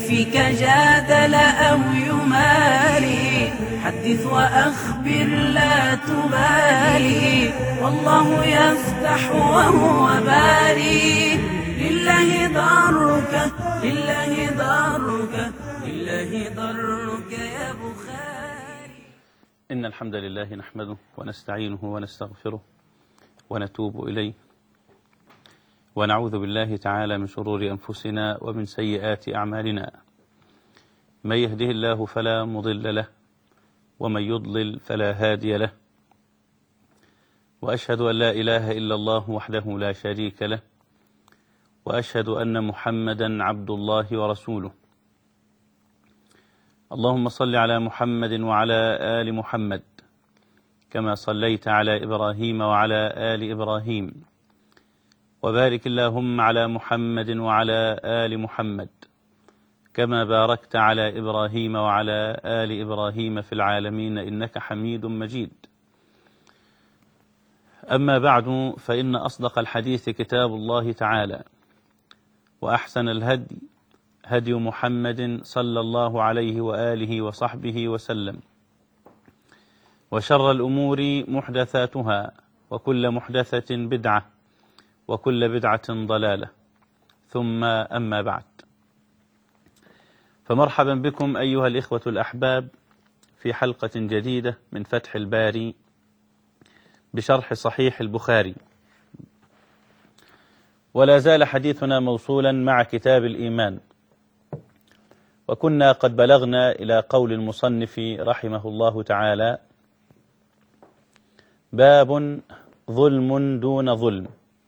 فيك جادل أو يماري حدث وأخبر لا تبالي والله يفتح وهو باري لله ضرك لله ضرك لله ضرك يا بخاري إن الحمد لله نحمده ونستعينه ونستغفره ونتوب إليه ونعوذ بالله تعالى من شرور أنفسنا ومن سيئات أعمالنا من يهده الله فلا مضل له ومن يضلل فلا هادي له وأشهد أن لا إله إلا الله وحده لا شريك له وأشهد أن محمدا عبد الله ورسوله اللهم صل على محمد وعلى آل محمد كما صليت على إبراهيم وعلى آل إبراهيم وبارك اللهم على محمد وعلى آل محمد كما باركت على إبراهيم وعلى آل إبراهيم في العالمين إنك حميد مجيد أما بعد فإن أصدق الحديث كتاب الله تعالى وأحسن الهدي هدي محمد صلى الله عليه وآله وصحبه وسلم وشر الأمور محدثاتها وكل محدثة بدعة وكل بدعة ضلالة ثم أما بعد فمرحبا بكم أيها الإخوة الأحباب في حلقة جديدة من فتح الباري بشرح صحيح البخاري ولا زال حديثنا موصولا مع كتاب الإيمان وكنا قد بلغنا إلى قول المصنف رحمه الله تعالى باب ظلم دون ظلم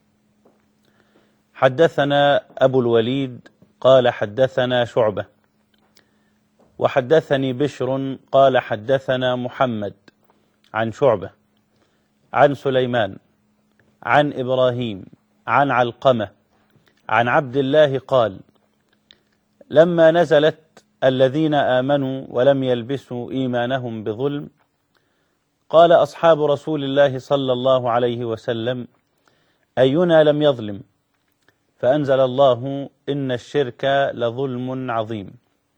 حدثنا أبو الوليد قال حدثنا شعبة وحدثني بشر قال حدثنا محمد عن شعبة عن سليمان عن إبراهيم عن علقمة عن عبد الله قال لما نزلت الذين آمنوا ولم يلبسوا إيمانهم بظلم قال أصحاب رسول الله صلى الله عليه وسلم أينا لم يظلم فأنزل الله إن الشرك لظلم عظيم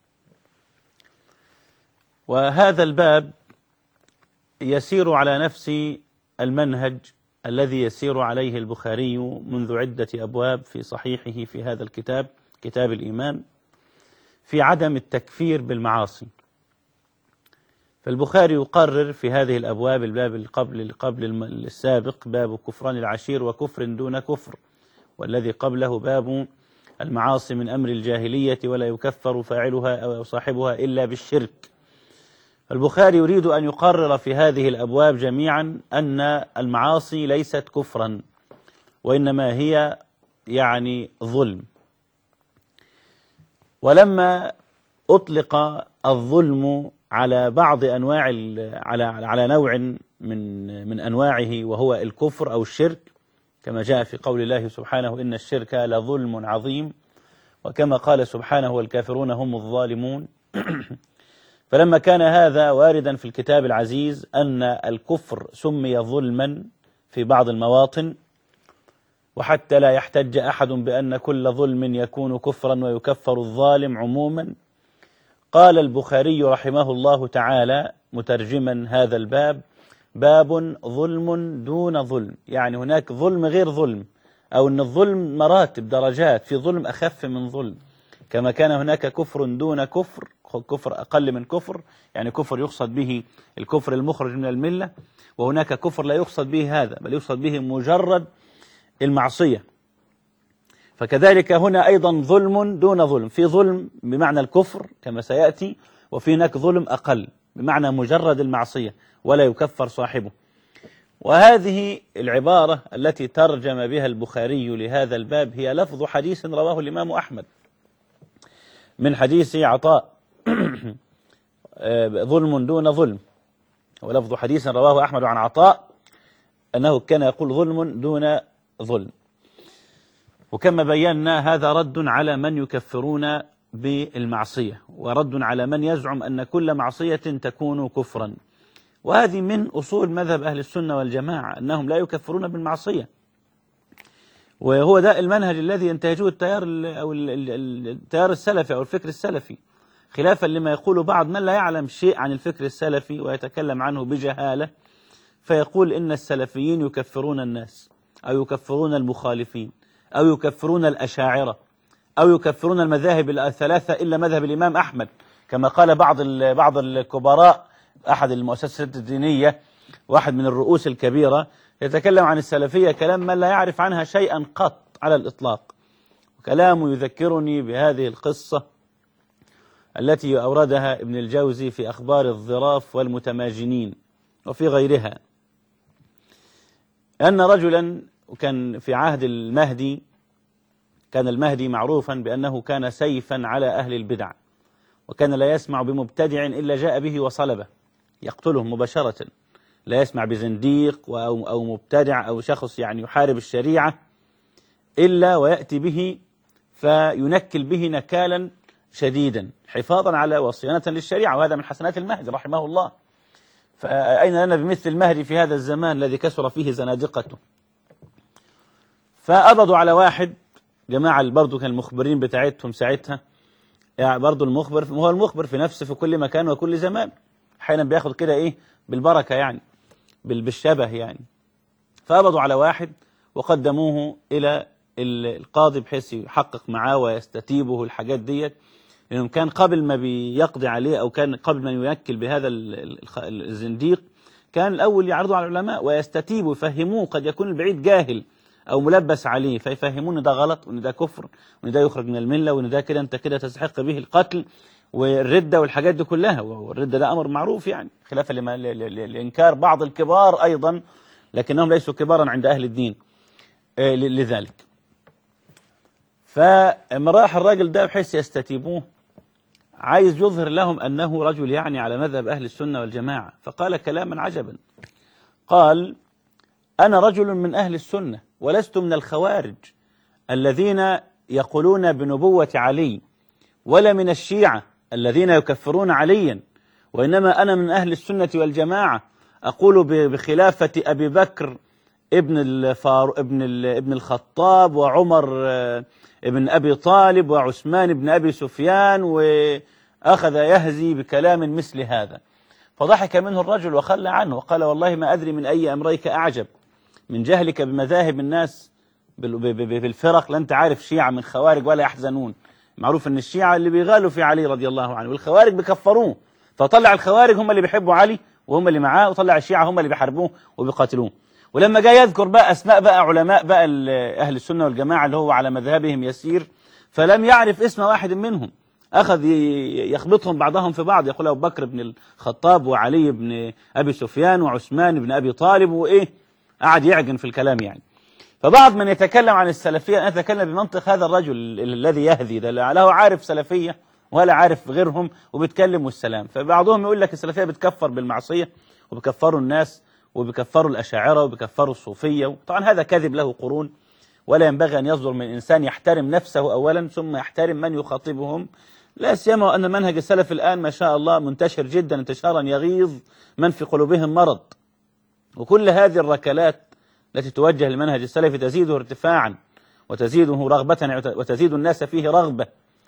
وهذا الباب يسير على نفس المنهج الذي يسير عليه البخاري منذ عدة أبواب في صحيحه في هذا الكتاب كتاب الإيمان في عدم التكفير بالمعاصي فالبخاري يقرر في هذه الأبواب الباب قبل قبل السابق باب كفران العشير وكفر دون كفر والذي قبله باب المعاصي من أمر الجاهلية ولا يكفر فاعلها أو صاحبها إلا بالشرك البخاري يريد أن يقرر في هذه الأبواب جميعا أن المعاصي ليست كفرا وإنما هي يعني ظلم ولما أطلق الظلم على بعض أنواع على على نوع من من أنواعه وهو الكفر أو الشرك كما جاء في قول الله سبحانه إن الشرك لظلم عظيم وكما قال سبحانه والكافرون هم الظالمون فلما كان هذا واردا في الكتاب العزيز أن الكفر سمي ظلما في بعض المواطن وحتى لا يحتج أحد بأن كل ظلم يكون كفرا ويكفر الظالم عموما قال البخاري رحمه الله تعالى مترجما هذا الباب باب ظلم دون ظلم يعني هناك ظلم غير ظلم أو أن الظلم مراتب درجات في ظلم أخف من ظلم كما كان هناك كفر دون كفر كفر أقل من كفر يعني كفر يقصد به الكفر المخرج من الملة وهناك كفر لا يقصد به هذا بل يقصد به مجرد المعصية فكذلك هنا أيضا ظلم دون ظلم في ظلم بمعنى الكفر كما سيأتي وفي هناك ظلم أقل بمعنى مجرد المعصية ولا يكفر صاحبه وهذه العبارة التي ترجم بها البخاري لهذا الباب هي لفظ حديث رواه الإمام أحمد من حديث عطاء ظلم دون ظلم ولفظ حديث رواه أحمد عن عطاء أنه كان يقول ظلم دون ظلم وكما بينا هذا رد على من يكفرون بالمعصية ورد على من يزعم أن كل معصية تكون كفرا وهذه من أصول مذهب أهل السنة والجماعة أنهم لا يكفرون بالمعصية وهو ده المنهج الذي ينتهجه التيار ال- أو ال- ال- ال- التيار السلفي أو الفكر السلفي خلافا لما يقول بعض من لا يعلم شيء عن الفكر السلفي ويتكلم عنه بجهالة فيقول إن السلفيين يكفرون الناس أو يكفرون المخالفين أو يكفرون الأشاعرة أو يكفرون المذاهب الثلاثة إلا مذهب الإمام أحمد كما قال بعض ال- بعض الكبراء أحد المؤسسات الدينية واحد من الرؤوس الكبيرة يتكلم عن السلفية كلام من لا يعرف عنها شيئا قط على الإطلاق كلامه يذكرني بهذه القصة التي أوردها ابن الجوزي في أخبار الظراف والمتماجنين وفي غيرها أن رجلا كان في عهد المهدي كان المهدي معروفا بأنه كان سيفا على أهل البدع وكان لا يسمع بمبتدع إلا جاء به وصلبه يقتله مباشرة لا يسمع بزنديق أو, أو مبتدع أو شخص يعني يحارب الشريعة إلا ويأتي به فينكل به نكالا شديدا حفاظا على وصيانة للشريعة وهذا من حسنات المهدي رحمه الله فأين لنا بمثل المهدي في هذا الزمان الذي كسر فيه زنادقته فقبضوا على واحد جماعة برضه كان المخبرين بتاعتهم ساعتها يعني برضه المخبر هو المخبر في نفسه في كل مكان وكل زمان احيانا بياخد كده ايه بالبركة يعني بال- بالشبه يعني فقبضوا على واحد وقدموه إلى ال- القاضي بحيث يحقق معاه ويستتيبه الحاجات ديت لأنه كان قبل ما بيقضي عليه أو كان قبل ما ينكل بهذا ال- ال- الخ- الزنديق كان الأول يعرضه على العلماء ويستتيبه ويفهموه قد يكون البعيد جاهل أو ملبس عليه فيفهمون إن ده غلط وإن ده كفر وإن ده يخرج من الملة وإن ده كده أنت كده تستحق به القتل والردة والحاجات دي كلها والردة ده أمر معروف يعني خلافا لما ل- ل- ل- لإنكار بعض الكبار أيضا لكنهم ليسوا كبارا عند أهل الدين آه، ل- لذلك فما راح الراجل ده بحيث يستتيبوه عايز يظهر لهم أنه رجل يعني على مذهب أهل السنة والجماعة فقال كلاما عجبا قال أنا رجل من أهل السنة ولست من الخوارج الذين يقولون بنبوة علي ولا من الشيعة الذين يكفرون عليا وإنما أنا من أهل السنة والجماعة أقول ب- بخلافة أبي بكر ابن الفار ابن ال- ابن الخطاب وعمر آه، ابن أبي طالب وعثمان ابن أبي سفيان وأخذ يهزي بكلام مثل هذا فضحك منه الرجل وخلى عنه وقال والله ما أدري من أي أمريك أعجب من جهلك بمذاهب الناس بال- ب- ب- بالفرق لا أنت عارف شيعة من خوارج ولا يحزنون معروف أن الشيعة اللي بيغالوا في علي رضي الله عنه والخوارج بيكفروه فطلع الخوارج هم اللي بيحبوا علي وهم اللي معاه وطلع الشيعة هم اللي بيحاربوه وبيقاتلوه ولما جاء يذكر بقى أسماء بقى علماء بقى ال- أهل السنة والجماعة اللي هو على مذهبهم يسير فلم يعرف اسم واحد منهم أخذ ي- يخبطهم بعضهم في بعض يقول أبو بكر بن الخطاب وعلي بن أبي سفيان وعثمان بن أبي طالب وإيه قعد يعجن في الكلام يعني فبعض من يتكلم عن السلفية أنا أتكلم بمنطق هذا الرجل ال- الذي يهدي ده لا له عارف سلفية ولا عارف غيرهم وبيتكلم والسلام فبعضهم يقول لك السلفية بتكفر بالمعصية وبكفروا الناس وبكفروا الأشاعرة وبكفروا الصوفية طبعا هذا كذب له قرون ولا ينبغي أن يصدر من إنسان يحترم نفسه أولا ثم يحترم من يخاطبهم لا سيما أن منهج السلف الآن ما شاء الله منتشر جدا انتشارا يغيظ من في قلوبهم مرض وكل هذه الركلات التي توجه للمنهج السلفي تزيده ارتفاعا وتزيده رغبة وتزيد الناس فيه رغبة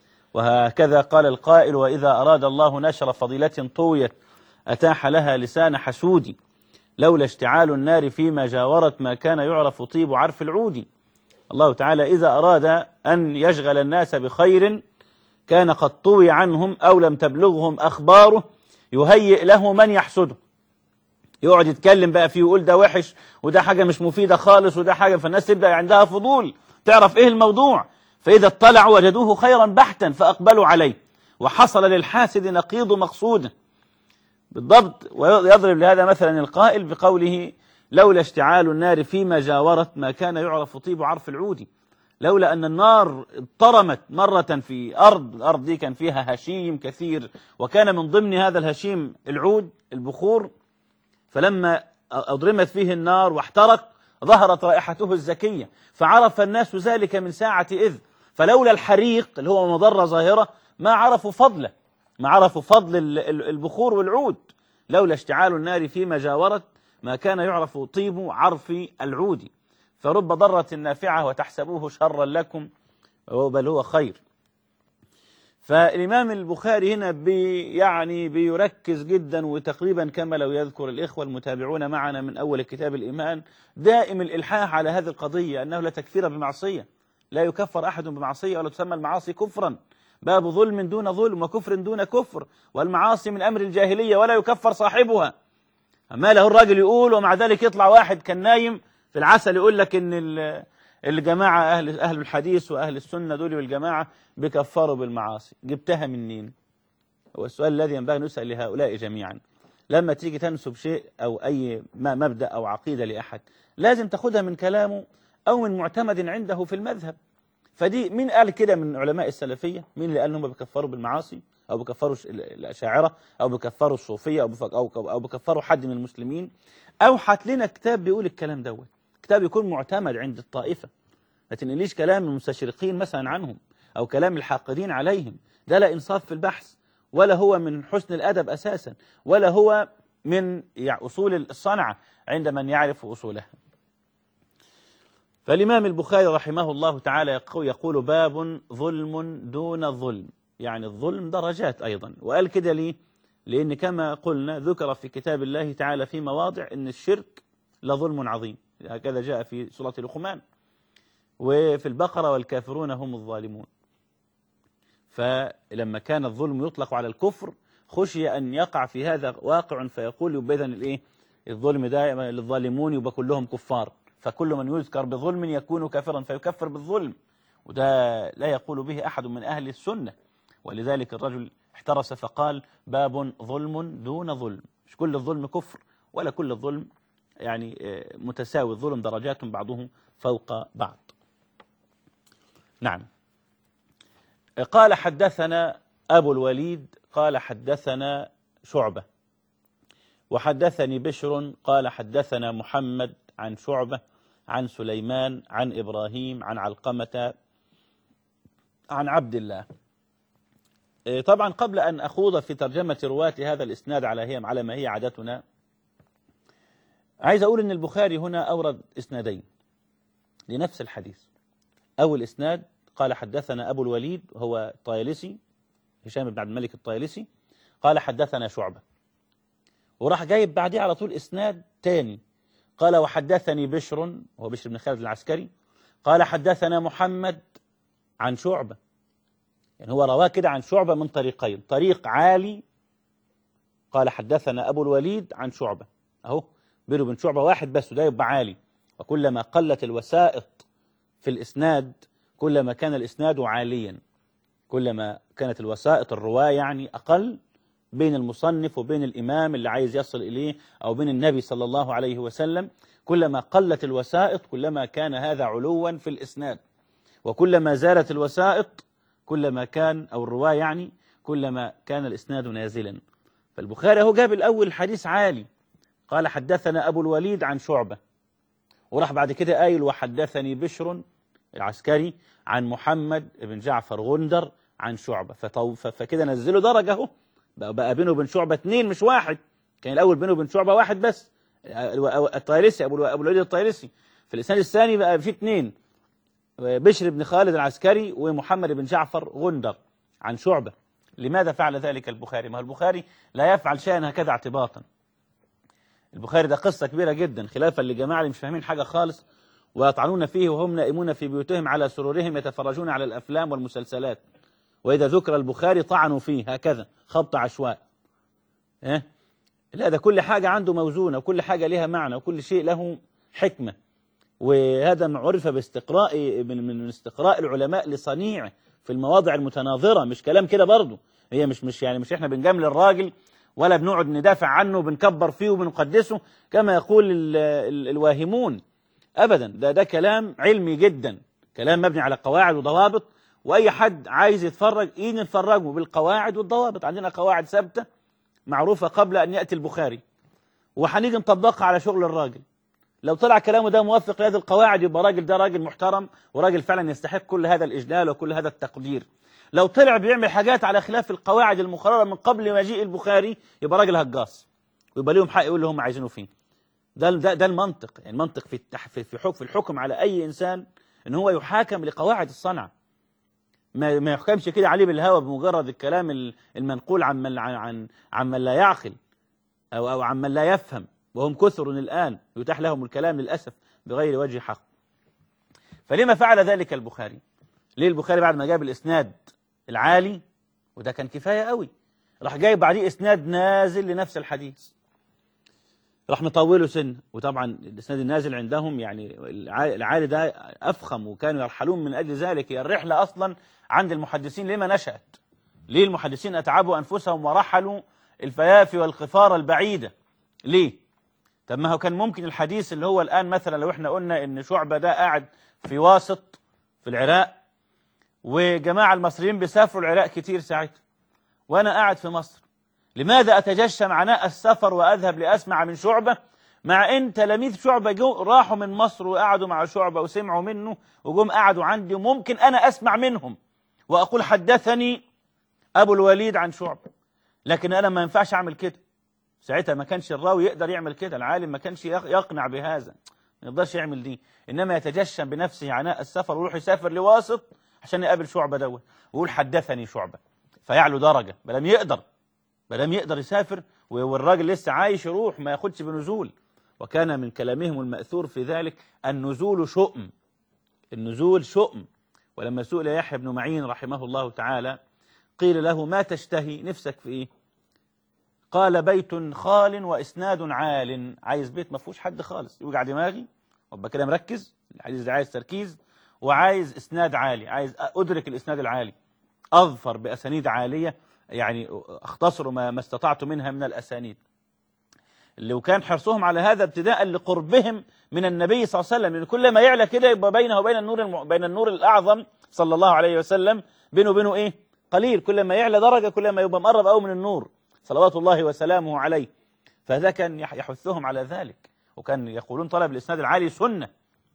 وهكذا قال القائل وإذا أراد الله نشر فضيلة طويت أتاح لها لسان حسود لولا اشتعال النار فيما جاورت ما كان يعرف طيب عرف العود الله تعالى إذا أراد أن يشغل الناس بخير كان قد طوي عنهم أو لم تبلغهم أخباره يهيئ له من يحسده يقعد يتكلم بقى فيه ويقول ده وحش وده حاجة مش مفيدة خالص وده حاجة فالناس تبدأ عندها فضول تعرف ايه الموضوع فإذا اطلعوا وجدوه خيرا بحتا فأقبلوا عليه وحصل للحاسد نقيض مقصوده بالضبط ويضرب لهذا مثلا القائل بقوله لولا اشتعال النار فيما جاورت ما كان يعرف طيب عرف العود لولا أن النار اضطرمت مرة في أرض الأرض دي كان فيها هشيم كثير وكان من ضمن هذا الهشيم العود البخور فلما أضرمت فيه النار واحترق ظهرت رائحته الزكية فعرف الناس ذلك من ساعة إذ فلولا الحريق اللي هو مضرة ظاهرة ما عرفوا فضله ما عرفوا فضل ال- ال- البخور والعود لولا اشتعال النار فيما جاورت ما كان يعرف طيب عرف العود فرب ضرة نافعة وتحسبوه شرا لكم بل هو خير فالإمام البخاري هنا بي يعني بيركز جدا وتقريبا كما لو يذكر الإخوة المتابعون معنا من أول كتاب الإيمان دائم الإلحاح على هذه القضية أنه لا تكفير بمعصية لا يكفر أحد بمعصية ولا تسمى المعاصي كفرا باب ظلم دون ظلم وكفر دون كفر والمعاصي من أمر الجاهلية ولا يكفر صاحبها أما له الراجل يقول ومع ذلك يطلع واحد كان نايم في العسل يقول لك إن الجماعة أهل, أهل الحديث وأهل السنة دول والجماعة بكفروا بالمعاصي جبتها منين هو السؤال الذي ينبغي نسأل لهؤلاء جميعا لما تيجي تنسب شيء أو أي مبدأ أو عقيدة لأحد لازم تاخدها من كلامه أو من معتمد عنده في المذهب فدي مين قال كده من علماء السلفية مين اللي قال انهم بيكفروا بالمعاصي أو بيكفروا الأشاعرة أو بيكفروا الصوفية أو أو بيكفروا حد من المسلمين أو حات لنا كتاب بيقول الكلام دوت كتاب يكون معتمد عند الطائفة ما تنقليش كلام المستشرقين مثلا عنهم أو كلام الحاقدين عليهم ده لا إنصاف في البحث ولا هو من حسن الأدب أساسا ولا هو من أصول الصنعة عند من يعرف أصولها فالإمام البخاري رحمه الله تعالى يقول باب ظلم دون ظلم يعني الظلم درجات أيضا وقال كده ليه لأن كما قلنا ذكر في كتاب الله تعالى في مواضع أن الشرك لظلم عظيم هكذا جاء في سورة لقمان وفي البقرة والكافرون هم الظالمون فلما كان الظلم يطلق على الكفر خشي أن يقع في هذا واقع فيقول يبقى إذن الإيه الظلم دائما للظالمون يبقى كلهم كفار فكل من يذكر بظلم يكون كافرا فيكفر بالظلم وده لا يقول به أحد من أهل السنة ولذلك الرجل احترس فقال باب ظلم دون ظلم مش كل الظلم كفر ولا كل الظلم يعني متساوي الظلم درجات بعضهم فوق بعض نعم قال حدثنا أبو الوليد قال حدثنا شعبة وحدثني بشر قال حدثنا محمد عن شعبة عن سليمان عن إبراهيم عن علقمة عن عبد الله طبعا قبل أن أخوض في ترجمة رواة هذا الإسناد على هي على ما هي عادتنا عايز أقول أن البخاري هنا أورد إسنادين لنفس الحديث أول إسناد قال حدثنا أبو الوليد هو الطيالسي هشام بن عبد الملك الطيالسي قال حدثنا شعبة وراح جايب بعديه على طول إسناد تاني قال وحدثني بشر هو بشر بن خالد العسكري قال حدثنا محمد عن شعبة يعني هو رواه كده عن شعبة من طريقين طريق عالي قال حدثنا أبو الوليد عن شعبة أهو بينه وبين شعبة واحد بس وده يبقى عالي وكلما قلت الوسائط في الإسناد كلما كان الإسناد عاليا كلما كانت الوسائط الرواة يعني أقل بين المصنف وبين الإمام اللي عايز يصل إليه أو بين النبي صلى الله عليه وسلم كلما قلت الوسائط كلما كان هذا علوا في الإسناد وكلما زالت الوسائط كلما كان أو الرواة يعني كلما كان الإسناد نازلا فالبخاري هو جاب الأول حديث عالي قال حدثنا أبو الوليد عن شعبة وراح بعد كده قايل وحدثني بشر العسكري عن محمد بن جعفر غندر عن شعبة فكده نزله درجة اهو بقى بينه وبين شعبة اثنين مش واحد كان الأول بينه وبين شعبة واحد بس الطيرسي أبو الوليد الطيرسي في الإسناد الثاني بقى في اثنين بشر بن خالد العسكري ومحمد بن جعفر غندر عن شعبة لماذا فعل ذلك البخاري ما هو البخاري لا يفعل شيئا هكذا اعتباطا البخاري ده قصة كبيرة جدا خلافا لجماعة اللي مش فاهمين حاجة خالص ويطعنون فيه وهم نائمون في بيوتهم على سرورهم يتفرجون على الأفلام والمسلسلات وإذا ذكر البخاري طعنوا فيه هكذا خبط عشواء إيه؟ لا ده كل حاجة عنده موزونة وكل حاجة لها معنى وكل شيء له حكمة وهذا عرف باستقراء من من استقراء العلماء لصنيعه في المواضع المتناظرة مش كلام كده برضه هي مش مش يعني مش احنا بنجامل الراجل ولا بنقعد ندافع عنه وبنكبر فيه وبنقدسه كما يقول ال ال الواهمون أبدا ده ده كلام علمي جدا كلام مبني على قواعد وضوابط وأي حد عايز يتفرج إيه نتفرجه بالقواعد والضوابط عندنا قواعد ثابتة معروفة قبل أن يأتي البخاري وهنيجي نطبقها على شغل الراجل لو طلع كلامه ده موافق لهذه القواعد يبقى راجل ده راجل محترم وراجل فعلا يستحق كل هذا الإجلال وكل هذا التقدير لو طلع بيعمل حاجات على خلاف القواعد المقررة من قبل مجيء البخاري يبقى راجل هجاص ويبقى لهم حق يقول اللي هم عايزينه فيه ده ده ده المنطق يعني المنطق في التح في في حكم في الحكم على اي انسان ان هو يحاكم لقواعد الصنعه ما ما يحكمش كده عليه بالهوى بمجرد الكلام ال- المنقول عن من عن عن عن من لا يعقل او او عن من لا يفهم وهم كثر الان يتاح لهم الكلام للاسف بغير وجه حق فلما فعل ذلك البخاري ليه البخاري بعد ما جاب الاسناد العالي وده كان كفايه قوي راح جايب بعديه اسناد نازل لنفس الحديث راح مطوله سن وطبعا الاسناد النازل عندهم يعني الع- العالي ده افخم وكانوا يرحلون من اجل ذلك هي الرحله اصلا عند المحدثين لما نشات ليه المحدثين اتعبوا انفسهم ورحلوا الفيافي والقفار البعيده ليه طب ما هو كان ممكن الحديث اللي هو الان مثلا لو احنا قلنا ان شعبه ده قاعد في واسط في العراق وجماعه المصريين بيسافروا العراق كتير ساعتها وانا قاعد في مصر لماذا أتجشم عناء السفر وأذهب لأسمع من شعبة مع إن تلاميذ شعبة جو راحوا من مصر وقعدوا مع شعبة وسمعوا منه وجم قعدوا عندي وممكن أنا أسمع منهم وأقول حدثني أبو الوليد عن شعبة لكن أنا ما ينفعش أعمل كده ساعتها ما كانش الراوي يقدر يعمل كده العالم ما كانش يق- يقنع بهذا ما يقدرش يعمل دي إنما يتجشم بنفسه عناء السفر ويروح يسافر لواسط عشان يقابل شعبة دوت ويقول حدثني شعبة فيعلو درجة بلم يقدر ما دام يقدر يسافر و- والراجل لسه عايش يروح ما ياخدش بنزول وكان من كلامهم المأثور في ذلك النزول شؤم النزول شؤم ولما سئل يحيى بن معين رحمه الله تعالى قيل له ما تشتهي نفسك في ايه قال بيت خال واسناد عال عايز بيت ما فيهوش حد خالص يوجع دماغي وابقى كده مركز الحديث ده عايز تركيز وعايز اسناد عالي عايز ادرك الاسناد العالي اظفر باسانيد عاليه يعني اختصروا ما, ما استطعت منها من الاسانيد لو كان حرصهم على هذا ابتداء لقربهم من النبي صلى الله عليه وسلم لان كل ما يعلى كده يبقى بينه وبين النور الم... بين النور الاعظم صلى الله عليه وسلم بينه وبينه ايه قليل كل ما يعلى درجه كل ما يبقى مقرب قوي من النور صلوات الله وسلامه عليه فهذا كان يح- يحثهم على ذلك وكان يقولون طلب الاسناد العالي سنه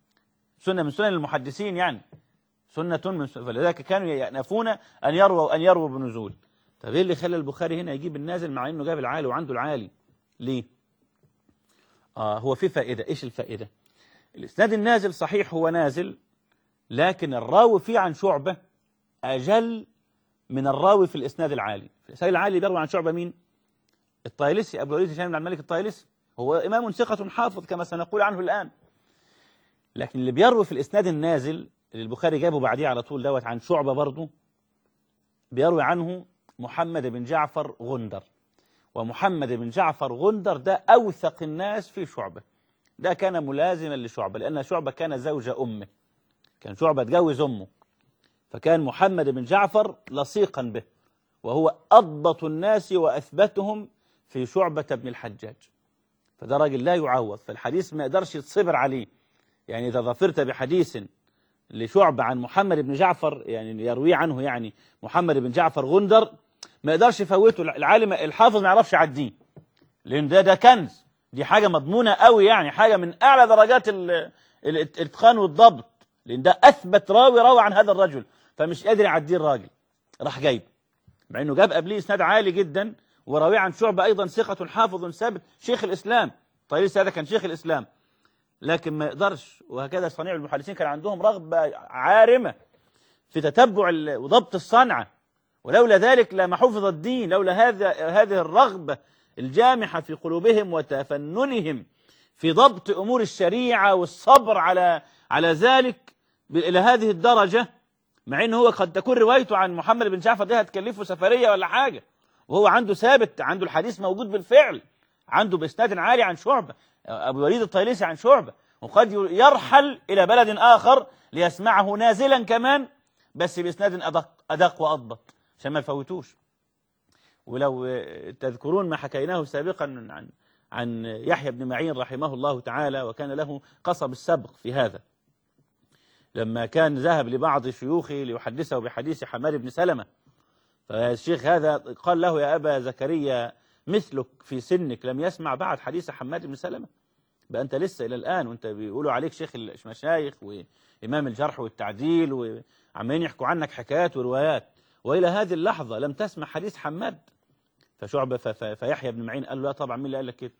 سنه من سنن المحدثين يعني سنه من سنة فلذلك كانوا يأنفون ان يرووا ان يرووا بنزول طب ايه اللي خلى البخاري هنا يجيب النازل مع انه جاب العالي وعنده العالي ليه آه هو في فائده ايش الفائده الاسناد النازل صحيح هو نازل لكن الراوي فيه عن شعبه اجل من الراوي في الاسناد العالي في الاسناد العالي بيروي عن شعبه مين الطايلسي ابو الوليد هشام بن عبد الملك الطايلسي هو امام ثقه حافظ كما سنقول عنه الان لكن اللي بيروي في الاسناد النازل اللي البخاري جابه بعديه على طول دوت عن شعبه برضه بيروي عنه محمد بن جعفر غندر ومحمد بن جعفر غندر ده أوثق الناس في شعبة ده كان ملازما لشعبة لأن شعبة كان زوج أمه كان شعبة اتجوز أمه فكان محمد بن جعفر لصيقا به وهو أضبط الناس وأثبتهم في شعبة بن الحجاج فده راجل لا يعوض فالحديث ما يقدرش يتصبر عليه يعني إذا ظفرت بحديث لشعبة عن محمد بن جعفر يعني يروي عنه يعني محمد بن جعفر غندر ما يقدرش يفوته العالم الحافظ ما يعرفش يعديه لان ده ده كنز دي حاجه مضمونه قوي يعني حاجه من اعلى درجات ال- ال- الاتقان والضبط لان ده اثبت راوي روى عن هذا الرجل فمش قادر يعديه الراجل راح جايب مع انه جاب قبليه اسناد عالي جدا وراوي عن شعبه ايضا ثقه حافظ ثابت شيخ الاسلام طيب هذا كان شيخ الاسلام لكن ما يقدرش وهكذا صنيع المحدثين كان عندهم رغبه عارمه في تتبع ال- وضبط الصنعه ولولا ذلك لما حفظ الدين لولا هذا هذه الرغبة الجامحة في قلوبهم وتفننهم في ضبط أمور الشريعة والصبر على على ذلك ب- إلى هذه الدرجة مع إن هو قد تكون روايته عن محمد بن جعفر دي هتكلفه سفرية ولا حاجة وهو عنده ثابت عنده الحديث موجود بالفعل عنده بإسناد عالي عن شعبة أبو وليد الطيلسي عن شعبة وقد يرحل إلى بلد آخر ليسمعه نازلا كمان بس بإسناد أدق أدق وأضبط عشان ما يفوتوش ولو آه، تذكرون ما حكيناه سابقا عن عن يحيى بن معين رحمه الله تعالى وكان له قصب السبق في هذا لما كان ذهب لبعض شيوخه ليحدثه بحديث حماد بن سلمة فالشيخ هذا قال له يا أبا زكريا مثلك في سنك لم يسمع بعد حديث حماد بن سلمة بقى أنت لسه إلى الآن وأنت بيقولوا عليك شيخ المشايخ وإمام الجرح والتعديل وعمالين يحكوا عنك حكايات وروايات وإلى هذه اللحظة لم تسمع حديث حماد فشعبة ف- ف- فيحيى بن معين قال له لا طبعا مين اللي قال لك كده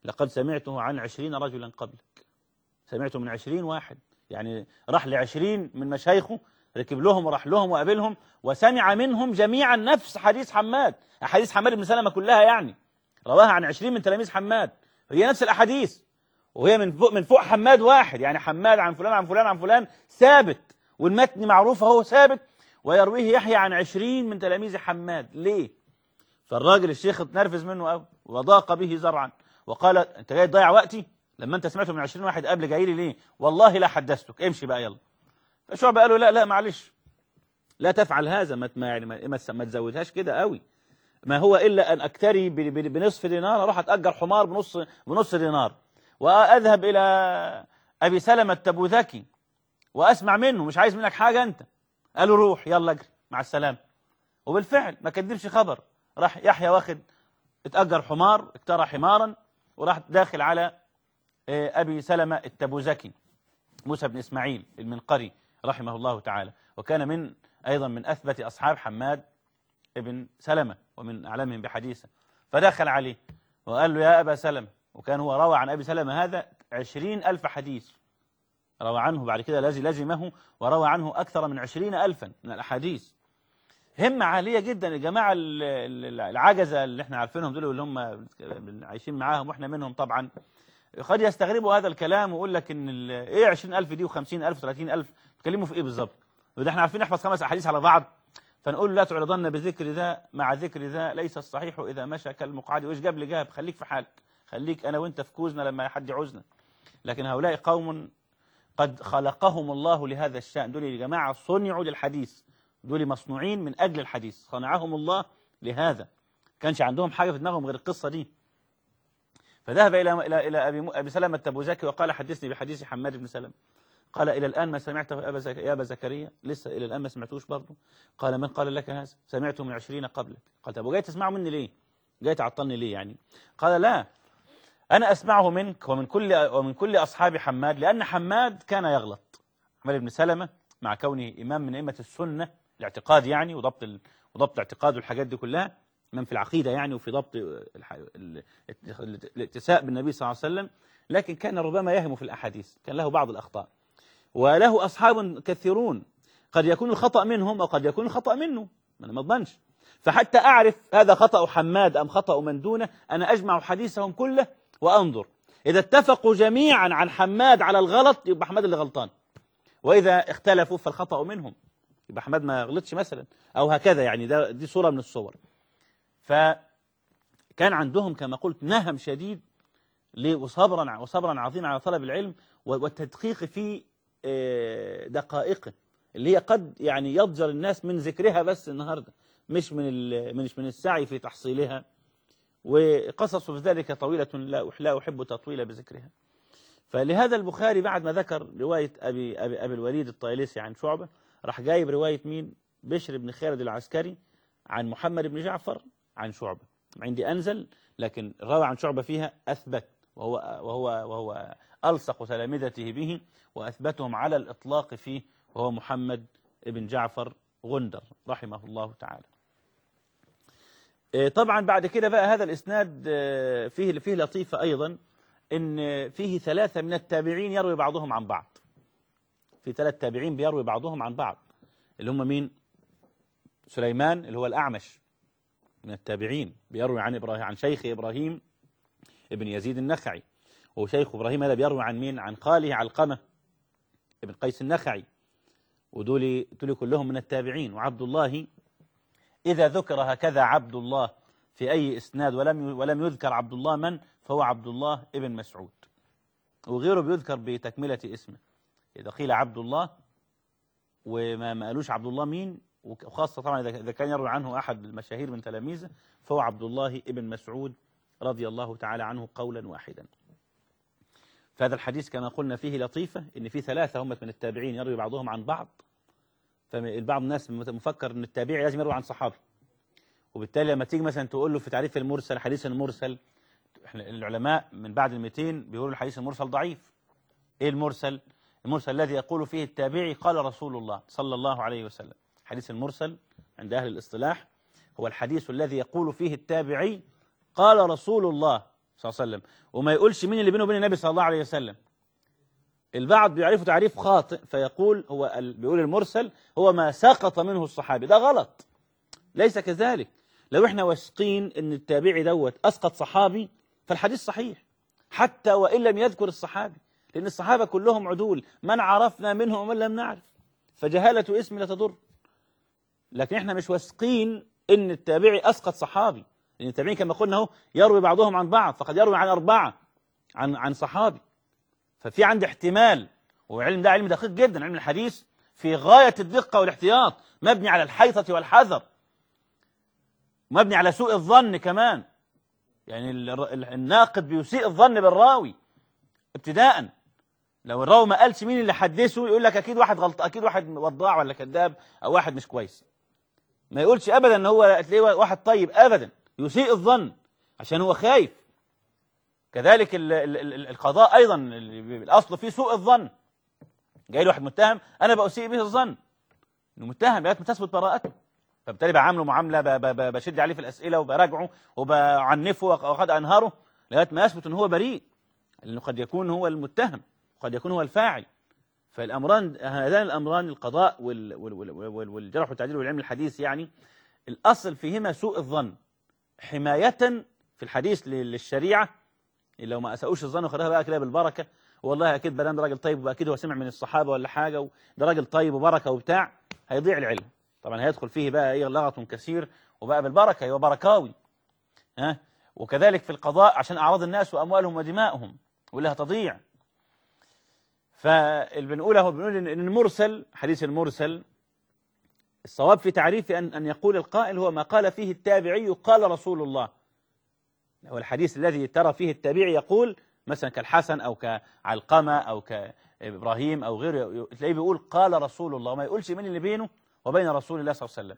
لقد سمعته عن عشرين رجلا قبلك سمعته من عشرين واحد يعني راح لعشرين من مشايخه ركب لهم وراح لهم وقابلهم وسمع منهم جميعا نفس حديث حماد أحاديث حماد بن سلمة كلها يعني رواها عن عشرين من تلاميذ حماد هي نفس الأحاديث وهي من فوق من فوق حماد واحد يعني حماد عن فلان عن فلان عن فلان ثابت والمتن معروف هو ثابت ويرويه يحيى عن عشرين من تلاميذ حماد ليه فالراجل الشيخ اتنرفز منه قوي وضاق به زرعا وقال انت جاي تضيع وقتي لما انت سمعته من 20 واحد قبل جاي لي ليه والله لا حدثتك امشي بقى يلا فشعبة قال له لا لا معلش لا تفعل هذا ما ما يعني ما, ما تزودهاش كده قوي ما هو الا ان اكتري ب- ب- بنصف دينار اروح اتاجر حمار بنص بنص دينار واذهب الى ابي سلمة التبوذكي واسمع منه مش عايز منك حاجه انت قال له روح يلا اجري مع السلامه وبالفعل ما كدبش خبر راح يحيى واخد اتأجر حمار اكترى حمارا وراح داخل على آه، أبي سلمة التبوزكي موسى بن إسماعيل المنقري رحمه الله تعالى وكان من أيضا من أثبت أصحاب حماد ابن سلمة ومن أعلامهم بحديثه فدخل عليه وقال له يا أبا سلمة وكان هو روى عن أبي سلمة هذا عشرين ألف حديث روى عنه بعد كده الذي لزمه وروى عنه أكثر من عشرين ألفا من الأحاديث همة عالية جدا الجماعة ال- ال- العجزة اللي احنا عارفينهم دول اللي هم عايشين معاهم واحنا منهم طبعا قد يستغربوا هذا الكلام ويقول لك ان ال- ايه 20000 دي و50000 و30000 تكلموا في ايه بالظبط وده احنا عارفين نحفظ خمس احاديث على بعض فنقول لا تعرضن بذكر ذا مع ذكر ذا ليس الصحيح اذا مشى كالمقعد وايش جاب لي جاب خليك في حالك خليك انا وانت في كوزنا لما حد يعوزنا لكن هؤلاء قوم قد خلقهم الله لهذا الشأن دول يا جماعة صنعوا للحديث دول مصنوعين من أجل الحديث صنعهم الله لهذا كانش عندهم حاجة في دماغهم غير القصة دي فذهب إلى إلى إلى أبي أبي سلمة التبوذكي وقال حدثني بحديث حماد بن سلمة قال إلى الآن ما سمعته يا أبا زك... يا أبا زكريا لسه إلى الآن ما سمعتوش برضه قال من قال لك هذا سمعته من عشرين قبلك قال طب وجاي تسمعه مني ليه جاي تعطلني ليه يعني قال لا أنا أسمعه منك ومن كل ومن كل أصحاب حماد لأن حماد كان يغلط حماد بن سلمة مع كونه إمام من أئمة السنة الاعتقاد يعني وضبط ال... وضبط الاعتقاد والحاجات دي كلها إمام في العقيدة يعني وفي ضبط الح... ال... الاتساء بالنبي صلى الله عليه وسلم لكن كان ربما يهم في الأحاديث كان له بعض الأخطاء وله أصحاب كثيرون قد يكون الخطأ منهم أو قد يكون الخطأ منه ما أنا ما أضمنش فحتى أعرف هذا خطأ حماد أم خطأ من دونه أنا أجمع حديثهم كله وأنظر إذا اتفقوا جميعا عن حماد على الغلط يبقى حماد اللي غلطان وإذا اختلفوا فالخطأ منهم يبقى حماد ما غلطش مثلا أو هكذا يعني ده دي صورة من الصور فكان عندهم كما قلت نهم شديد ل- وصبرا وصبرا عظيما على طلب العلم والتدقيق في آه، دقائقه اللي هي قد يعني يضجر الناس من ذكرها بس النهارده مش من ال- مش من السعي في تحصيلها وقصص في ذلك طويلة لا لا أحب تطويل بذكرها فلهذا البخاري بعد ما ذكر رواية أبي, أبي, أبي الوليد الطيلسي عن شعبة راح جايب رواية مين بشر بن خالد العسكري عن محمد بن جعفر عن شعبة عندي أنزل لكن الراوي عن شعبة فيها أثبت وهو, وهو, وهو ألصق تلامذته به وأثبتهم على الإطلاق فيه وهو محمد بن جعفر غندر رحمه الله تعالى آه، طبعا بعد كده بقى هذا الإسناد آه، فيه فيه لطيفة أيضا إن فيه ثلاثة من التابعين يروي بعضهم عن بعض في ثلاث تابعين بيروي بعضهم عن بعض اللي هم مين سليمان اللي هو الأعمش من التابعين بيروي عن إبراهيم عن شيخ إبراهيم ابن يزيد النخعي وشيخ إبراهيم هذا بيروي عن مين عن خاله علقمة ابن قيس النخعي ودول دول كلهم من التابعين وعبد الله إذا ذكر هكذا عبد الله في أي إسناد ولم ولم يذكر عبد الله من فهو عبد الله ابن مسعود وغيره بيذكر بتكملة اسمه إذا قيل عبد الله وما ما قالوش عبد الله مين وخاصة طبعا إذا إذا كان يروي عنه أحد المشاهير من تلاميذه فهو عبد الله ابن مسعود رضي الله تعالى عنه قولا واحدا فهذا الحديث كما قلنا فيه لطيفة إن في ثلاثة هم من التابعين يروي بعضهم عن بعض فالبعض الناس مفكر ان التابعي لازم يروي عن صحابي وبالتالي لما تيجي مثلا تقول له في تعريف المرسل حديث المرسل احنا العلماء من بعد ال 200 بيقولوا الحديث المرسل ضعيف ايه المرسل المرسل الذي يقول فيه التابعي قال رسول الله صلى الله عليه وسلم حديث المرسل عند اهل الاصطلاح هو الحديث الذي يقول فيه التابعي قال رسول الله صلى الله عليه وسلم وما يقولش مين اللي بينه وبين النبي صلى الله عليه وسلم البعض بيعرفه تعريف خاطئ فيقول هو ال- بيقول المرسل هو ما سقط منه الصحابي ده غلط ليس كذلك لو احنا واثقين ان التابعي دوت اسقط صحابي فالحديث صحيح حتى وان لم يذكر الصحابي لان الصحابه كلهم عدول من عرفنا منهم ومن لم نعرف فجهاله اسم لا تضر لكن احنا مش واثقين ان التابعي اسقط صحابي لان التابعين كما قلنا اهو يروي بعضهم عن بعض فقد يروي عن اربعه عن عن صحابي ففي عندي احتمال وعلم ده علم دقيق جدا علم الحديث في غايه الدقه والاحتياط مبني على الحيطه والحذر مبني على سوء الظن كمان يعني ال- ال- الناقد بيسيء الظن بالراوي ابتداء لو الراوي ما قالش مين اللي حدثه يقول لك اكيد واحد غلط اكيد واحد وضاع ولا كذاب او واحد مش كويس ما يقولش ابدا ان هو تلاقيه واحد طيب ابدا يسيء الظن عشان هو خايف كذلك ال ال ال القضاء ايضا ال- الاصل فيه سوء الظن جاي له واحد متهم انا باسيء به الظن انه متهم لغايه ما تثبت براءته فبالتالي بعامله معامله ب- ب- ب- بشد عليه في الاسئله وبراجعه وبعنفه وقد انهاره لغايه ما يثبت ان هو بريء لانه قد يكون هو المتهم قد يكون هو الفاعل فالامران هذان الامران القضاء وال وال وال وال والجرح والتعديل والعلم الحديث يعني الاصل فيهما سوء الظن حمايه في الحديث لل- للشريعه لو ما اساوش الظن وخدها بقى كده بالبركه والله اكيد بدل ده راجل طيب واكيد هو سمع من الصحابه ولا حاجه وده راجل طيب وبركه وبتاع هيضيع العلم طبعا هيدخل فيه بقى ايه لغط كثير وبقى بالبركه هو بركاوي ها وكذلك في القضاء عشان اعراض الناس واموالهم ودمائهم واللي هتضيع فاللي بنقوله بنقول ان إن المرسل حديث المرسل الصواب في تعريف ان ان يقول القائل هو ما قال فيه التابعي قال رسول الله هو الحديث الذي ترى فيه التابعي يقول مثلا كالحسن او كعلقمه او كابراهيم او غيره تلاقيه بيقول قال رسول الله ما يقولش مين اللي بينه وبين رسول الله صلى الله عليه وسلم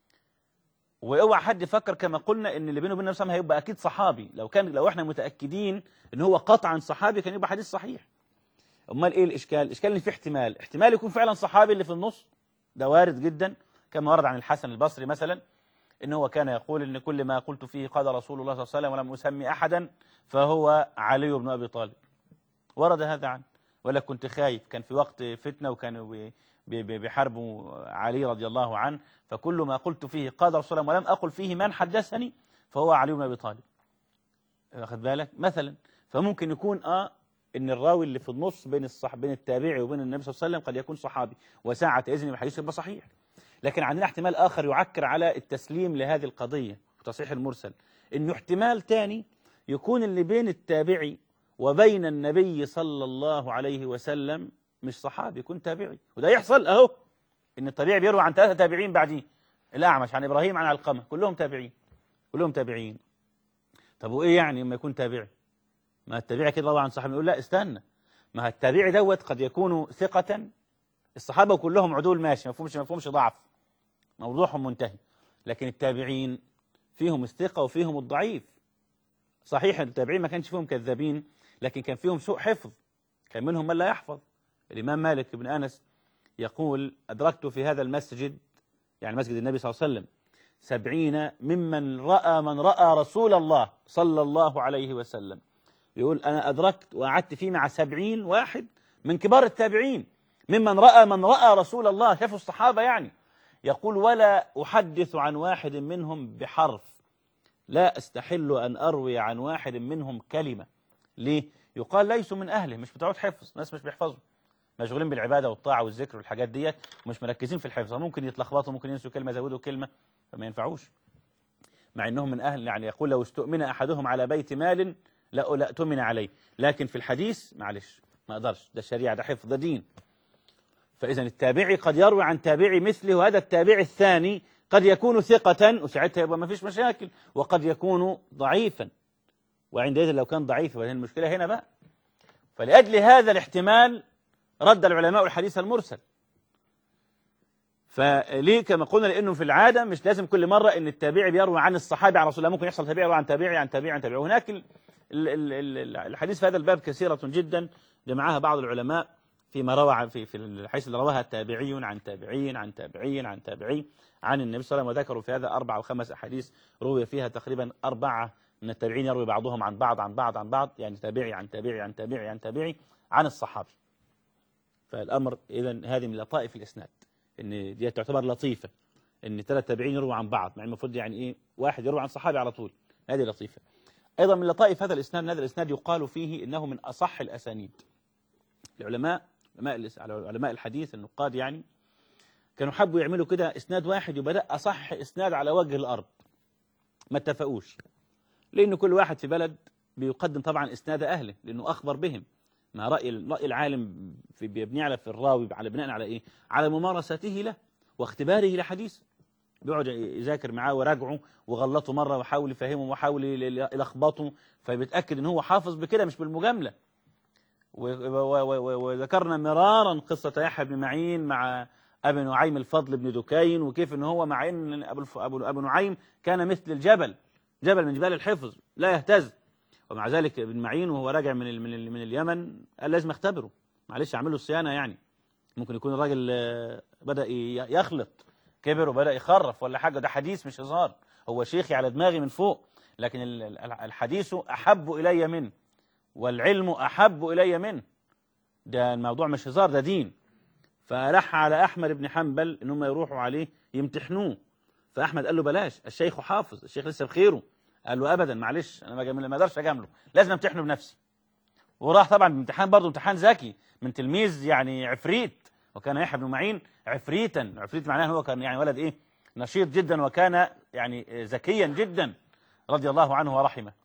واوعى حد يفكر كما قلنا ان اللي بينه وبين النبي صلى الله عليه وسلم هيبقى اكيد صحابي لو كان لو احنا متاكدين ان هو قطعا صحابي كان يبقى حديث صحيح امال ايه الاشكال الاشكال ان في احتمال احتمال يكون فعلا صحابي اللي في النص ده وارد جدا كما ورد عن الحسن البصري مثلا ان هو كان يقول ان كل ما قلت فيه قال رسول الله صلى الله عليه وسلم ولم اسمي احدا فهو علي بن ابي طالب ورد هذا عنه ولا كنت خايف كان في وقت فتنه وكانوا بي- بي- بي- بيحاربوا علي رضي الله عنه فكل ما قلت فيه قال رسول الله ولم اقل فيه من حدثني فهو علي بن ابي طالب واخد بالك مثلا فممكن يكون اه ان الراوي اللي في النص بين الصح بين التابعي وبين النبي صلى الله عليه وسلم قد يكون صحابي وساعة اذن الحديث يبقى صحيح لكن عندنا احتمال اخر يعكر على التسليم لهذه القضيه وتصحيح المرسل انه احتمال تاني يكون اللي بين التابعي وبين النبي صلى الله عليه وسلم مش صحابي يكون تابعي وده يحصل اهو ان الطبيعي بيروي عن ثلاثه تابعين بعديه الاعمش عن ابراهيم عن علقمه كلهم تابعين كلهم تابعين طب وايه يعني لما يكون تابعي ما التابعي كده روى عن صحابي يقول لا استنى ما التابعي دوت قد يكون ثقة الصحابة كلهم عدول ماشي ما فيهمش ما فيهمش ضعف موضوعهم منتهي لكن التابعين فيهم الثقة وفيهم الضعيف صحيح التابعين ما كانش فيهم كذابين لكن كان فيهم سوء حفظ كان منهم من لا يحفظ الإمام مالك بن أنس يقول أدركت في هذا المسجد يعني مسجد النبي صلى الله عليه وسلم سبعين ممن رأى من رأى رسول الله صلى الله عليه وسلم يقول أنا أدركت وقعدت فيه مع سبعين واحد من كبار التابعين ممن رأى من رأى رسول الله شافوا الصحابة يعني يقول ولا أحدث عن واحد منهم بحرف لا أستحل أن أروي عن واحد منهم كلمة ليه؟ يقال ليسوا من أهله مش بتوع حفظ ناس مش بيحفظوا مشغولين بالعبادة والطاعة والذكر والحاجات ديت ومش مركزين في الحفظ ممكن يتلخبطوا ممكن ينسوا كلمة يزودوا كلمة فما ينفعوش مع انهم من اهل يعني يقول لو استؤمن احدهم على بيت مال لا لا اؤتمن عليه لكن في الحديث معلش ما اقدرش ده شريعه ده حفظ ده دين فاذا التابعي قد يروي عن تابعي مثله وهذا التابعي الثاني قد يكون ثقة وساعتها يبقى ما فيش مشاكل وقد يكون ضعيفا وعندئذ لو كان ضعيف فهي المشكلة هنا بقى فلأجل هذا الاحتمال رد العلماء الحديث المرسل فليه كما قلنا لانه في العاده مش لازم كل مره ان التابعي بيروي عن الصحابي عن رسول الله ممكن يحصل تابعي يروي عن تابعي عن تابعي عن تابعي وهناك ال- ال- ال- ال- الحديث في هذا الباب كثيره جدا جمعها بعض العلماء فيما روى عن- في في الحيث اللي رواها تابعي عن تابعي عن تابعي عن تابعي عن النبي صلى الله عليه وسلم وذكروا في هذا اربع او خمس احاديث روي فيها تقريبا اربعه من التابعين يروي بعضهم عن بعض عن بعض عن بعض يعني تابعي عن تابعي عن تابعي عن تابعي عن الصحابي فالأمر إذا هذه من لطائف الإسناد إن دي تعتبر لطيفة إن ثلاث تابعين يرووا عن بعض مع المفروض يعني إيه واحد يروي عن صحابي على طول هذه لطيفة أيضا من لطائف هذا الإسناد هذا الإسناد يقال فيه إنه من أصح الأسانيد العلماء علماء علماء الحديث النقاد يعني كانوا حبوا يعملوا كده إسناد واحد يبقى أصح إسناد على وجه الأرض ما اتفقوش لأن كل واحد في بلد بيقدم طبعا إسناد أهله لأنه أخبر بهم ما رأي رأي العالم في بيبني على في الراوي على بناء على إيه على ممارسته له واختباره لحديث بيقعد يذاكر معاه وراجعه وغلطه مرة وحاول يفهمه وحاول يلخبطه فبيتأكد ان هو حافظ بكده مش بالمجاملة وذكرنا مرارا قصة يحيى بن معين مع أبي نعيم الفضل بن دكين وكيف ان هو مع ان أبو, أبو نعيم كان مثل الجبل جبل من جبال الحفظ لا يهتز ومع ذلك ابن معين وهو راجع من من من اليمن قال لازم اختبره معلش اعمل له الصيانه يعني ممكن يكون الراجل بدا يخلط كبر وبدا يخرف ولا حاجه ده حديث مش هزار هو شيخي على دماغي من فوق لكن الحديث احب الي منه والعلم احب الي منه ده الموضوع مش هزار ده دين فلح على احمد بن حنبل ان هم يروحوا عليه يمتحنوه فاحمد قال له بلاش الشيخ حافظ الشيخ لسه بخيره قال له ابدا معلش انا ما اقدرش اجامله لازم امتحنه بنفسي وراح طبعا امتحان برضه امتحان ذكي من تلميذ يعني عفريت وكان يحيى بن معين عفريتا عفريت معناه هو كان يعني ولد ايه نشيط جدا وكان يعني ذكيا جدا رضي الله عنه ورحمه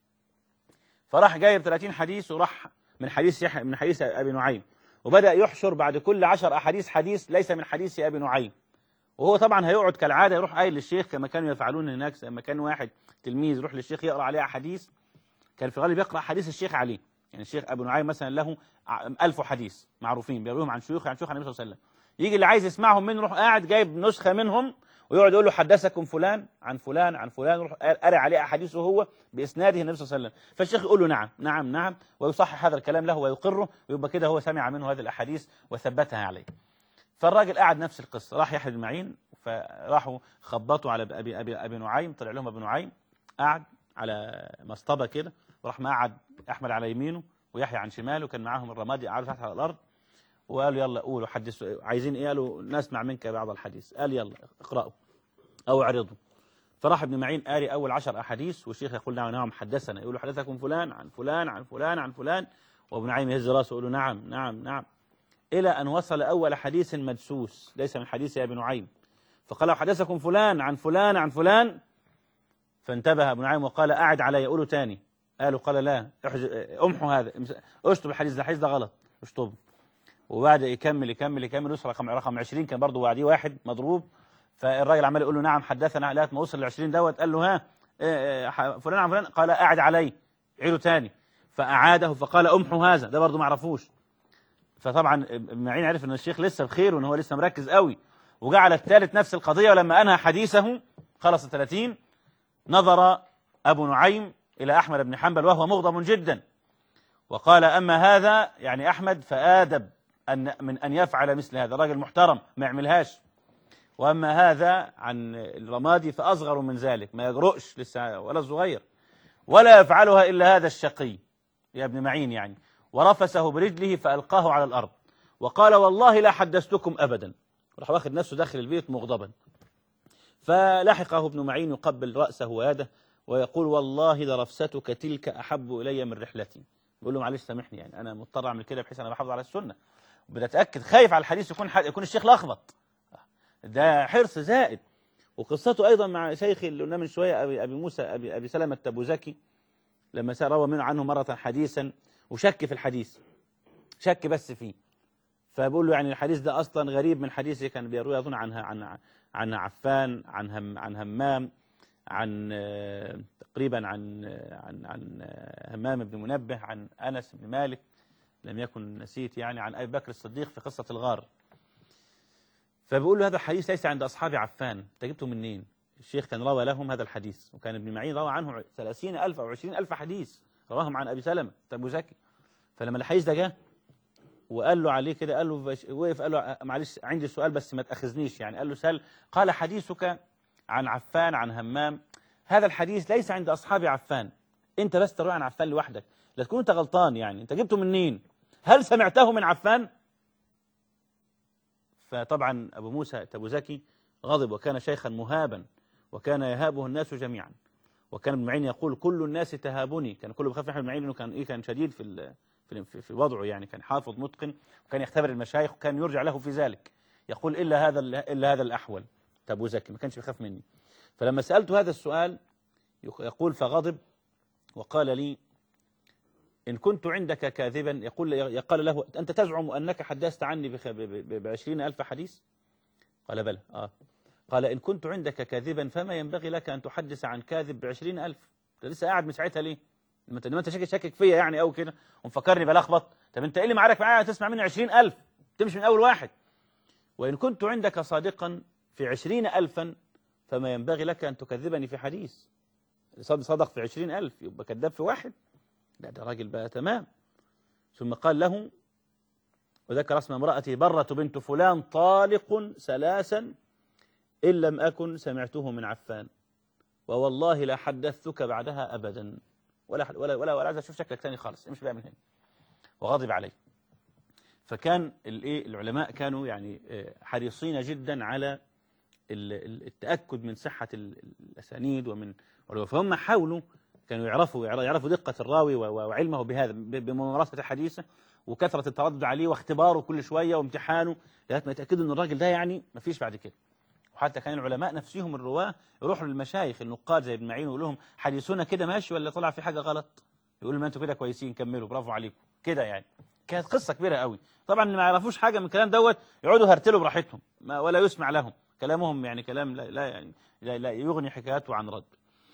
فراح جايب 30 حديث وراح من حديث يحيى من حديث ابي نعيم وبدا يحشر بعد كل 10 احاديث حديث ليس من حديث ابي نعيم وهو طبعا هيقعد كالعاده يروح قايل للشيخ كما كانوا يفعلون هناك لما كان واحد تلميذ يروح للشيخ يقرا عليه احاديث كان في الغالب يقرا حديث الشيخ عليه يعني الشيخ ابو نعيم مثلا له ألف حديث معروفين بيرويهم عن شيوخ عن شيوخ النبي صلى الله عليه وسلم يجي اللي عايز يسمعهم منه يروح قاعد جايب نسخه منهم ويقعد يقول له حدثكم فلان عن فلان عن فلان يروح قاري عليه احاديثه هو باسناده النبي صلى الله عليه وسلم فالشيخ يقول له نعم نعم نعم ويصحح هذا الكلام له ويقره ويبقى كده هو سمع منه هذه الاحاديث وثبتها عليه فالراجل قاعد نفس القصه راح يحيى بن معين فراحوا خبطوا على ابي ابي ابي نعيم طلع لهم ابو نعيم قعد على مصطبه كده وراح مقعد احمد على يمينه ويحيى عن شماله كان معاهم الرمادي قاعد تحت على الارض وقالوا يلا قولوا حدثوا عايزين ايه قالوا نسمع منك بعض الحديث قال يلا اقرأوا او اعرضوا فراح ابن معين قاري اول عشر احاديث والشيخ يقول نعم نعم حدثنا يقول حدثكم فلان عن فلان عن فلان عن فلان وابن نعيم يهز راسه يقول نعم نعم نعم الى ان وصل اول حديث مدسوس ليس من حديث ابي نعيم فقال حدثكم فلان عن فلان عن فلان فانتبه ابو نعيم وقال أعد علي قولوا تاني قالوا قال لا امحوا هذا اشطب الحديث ده الحديث ده غلط اشطبه وبعد يكمل يكمل يكمل يوصل رقم رقم 20 كان برضه بعديه واحد مضروب فالراجل عمال يقول له نعم حدثنا لغايه ما وصل ل 20 دوت قال له ها فلان عن فلان قال أعد علي عيده تاني فأعاده فقال امحوا هذا ده برضه ما عرفوش فطبعا معين عرف ان الشيخ لسه بخير وان هو لسه مركز قوي وجعل الثالث نفس القضية ولما أنهى حديثه خلص الثلاثين نظر أبو نعيم إلى أحمد بن حنبل وهو مغضب جدا وقال أما هذا يعني أحمد فآدب أن من أن يفعل مثل هذا راجل محترم ما يعملهاش وأما هذا عن الرمادي فأصغر من ذلك ما يجرؤش لسه ولا صغير ولا يفعلها إلا هذا الشقي يا ابن معين يعني ورفسه برجله فألقاه على الأرض وقال والله لا حدثتكم أبدا راح واخد نفسه داخل البيت مغضبا فلحقه ابن معين يقبل رأسه ويده ويقول والله لرفستك تلك أحب إلي من رحلتي بيقول له معلش سامحني يعني أنا مضطر أعمل كده بحيث أنا بحافظ على السنة وبدأ أتأكد خايف على الحديث يكون حد يكون الشيخ لخبط ده حرص زائد وقصته أيضا مع شيخي اللي قلنا من شوية أبي, أبي موسى أبي, أبي سلمة التبوزكي لما روى منه عنه مرة حديثا وشك في الحديث شك بس فيه فبقول له يعني الحديث ده أصلا غريب من حديث كان بيروي أظن عنها عن عن عفان عن هم عن همام عن تقريبا عن عن عن همام بن منبه عن أنس بن مالك لم يكن نسيت يعني عن أبي بكر الصديق في قصة الغار فبيقول له هذا الحديث ليس عند أصحاب عفان أنت جبته منين الشيخ كان روى لهم هذا الحديث وكان ابن معين روى عنه ثلاثين ألف أو عشرين ألف حديث رواهم عن أبي سلمة أبو زكي فلما الحديث ده جاء وقال له عليه كده قال له وقف قال له معلش عندي سؤال بس ما تاخذنيش يعني قال له سال قال حديثك عن عفان عن همام هذا الحديث ليس عند اصحاب عفان انت بس تروي عن عفان لوحدك لا تكون انت غلطان يعني انت جبته منين هل سمعته من عفان فطبعا ابو موسى تبوزكي غضب وكان شيخا مهابا وكان يهابه الناس جميعا وكان ابن معين يقول كل الناس تهابني كان كله بيخاف من ابن معين انه كان ايه كان شديد في ال- في في- في وضعه يعني كان حافظ متقن وكان يختبر المشايخ وكان يرجع له في ذلك يقول الا هذا ال- الا هذا الاحول تبوزكي ما كانش بيخاف مني فلما سالته هذا السؤال يق- يقول فغضب وقال لي إن كنت عندك كاذبا يقول يقال له أنت تزعم أنك حدثت عني بخ- ب- ب- بعشرين ألف حديث قال بلى آه قال إن كنت عندك كاذبا فما ينبغي لك أن تحدث عن كاذب بعشرين ألف أنت لسه قاعد من ساعتها ليه لما أنت لما أنت شاكك شاكك فيا يعني أو كده ومفكرني بلخبط طب أنت إيه اللي معارك معايا تسمع مني عشرين ألف تمشي من أول واحد وإن كنت عندك صادقا في عشرين ألفا فما ينبغي لك أن تكذبني في حديث صد- صدق في عشرين ألف يبقى كذاب في واحد لا ده راجل بقى تمام ثم قال له وذكر اسم امرأتي برة بنت فلان طالق ثلاثا إن لم أكن سمعته من عفان ووالله لا حدثتك بعدها أبدا ولا ولا ولا, ولا عايز أشوف شكلك ثاني خالص امشي بقى من هنا وغضب عليه فكان الايه العلماء كانوا يعني آه، حريصين جدا على ال- ال- التأكد من صحة ال- الأسانيد ومن فهم حاولوا كانوا يعرفوا يعرفوا دقة الراوي و- و- وعلمه بهذا ب- بممارسة حديثه وكثرة التردد عليه واختباره كل شوية وامتحانه لغاية ما يتأكدوا أن الراجل ده يعني ما فيش بعد كده وحتى كان العلماء نفسهم الرواة يروحوا للمشايخ النقاد زي ابن معين ويقول لهم حديثنا كده ماشي ولا طلع في حاجة غلط يقولوا ما انتوا كده كويسين كملوا برافو عليكم كده يعني كانت قصة كبيرة قوي طبعا اللي ما يعرفوش حاجة من الكلام دوت يقعدوا هرتلوا براحتهم ما ولا يسمع لهم كلامهم يعني كلام لا, لا يعني لا, لا يغني حكايته عن رد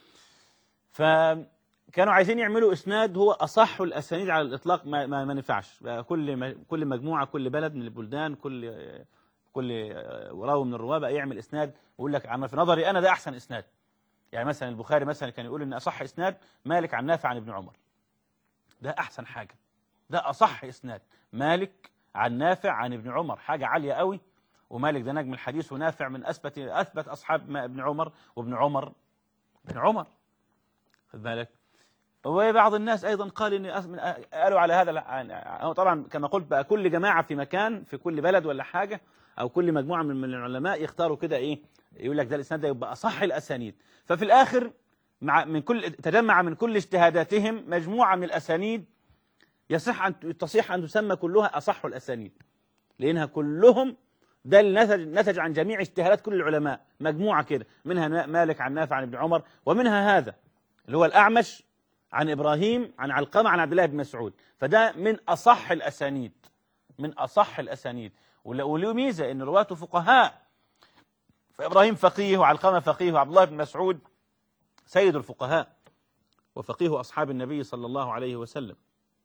فكانوا عايزين يعملوا اسناد هو اصح الاسانيد على الاطلاق ما, ما, ما نفعش بقى كل م- كل مجموعه كل بلد من البلدان كل كل راوي من الرواه بقى يعمل اسناد ويقول لك عن في نظري انا ده احسن اسناد يعني مثلا البخاري مثلا كان يقول ان اصح اسناد مالك عن نافع عن ابن عمر ده احسن حاجه ده اصح اسناد مالك عن نافع عن ابن عمر حاجه عاليه قوي ومالك ده نجم الحديث ونافع من اثبت اثبت اصحاب ما ابن عمر وابن عمر ابن عمر خد بالك وبعض الناس ايضا قال ان أس- من- قالوا على هذا الع- هو طبعا كما قلت بقى كل جماعه في مكان في كل بلد ولا حاجه او كل مجموعه من من العلماء يختاروا كده ايه يقول لك ده الاسناد ده يبقى اصح الاسانيد ففي الاخر مع من كل تجمع من كل اجتهاداتهم مجموعه من الاسانيد يصح ان تصح ان تسمى كلها اصح الاسانيد لانها كلهم ده اللي نتج نتج عن جميع اجتهادات كل العلماء مجموعه كده منها مالك عن نافع عن ابن عمر ومنها هذا اللي هو الاعمش عن ابراهيم عن علقمه عن عبد الله بن مسعود فده من اصح الاسانيد من اصح الاسانيد ول- وله ميزه ان رواته فقهاء فابراهيم فقيه وعلقمه فقيه وعبد الله بن مسعود سيد الفقهاء وفقيه اصحاب النبي صلى الله عليه وسلم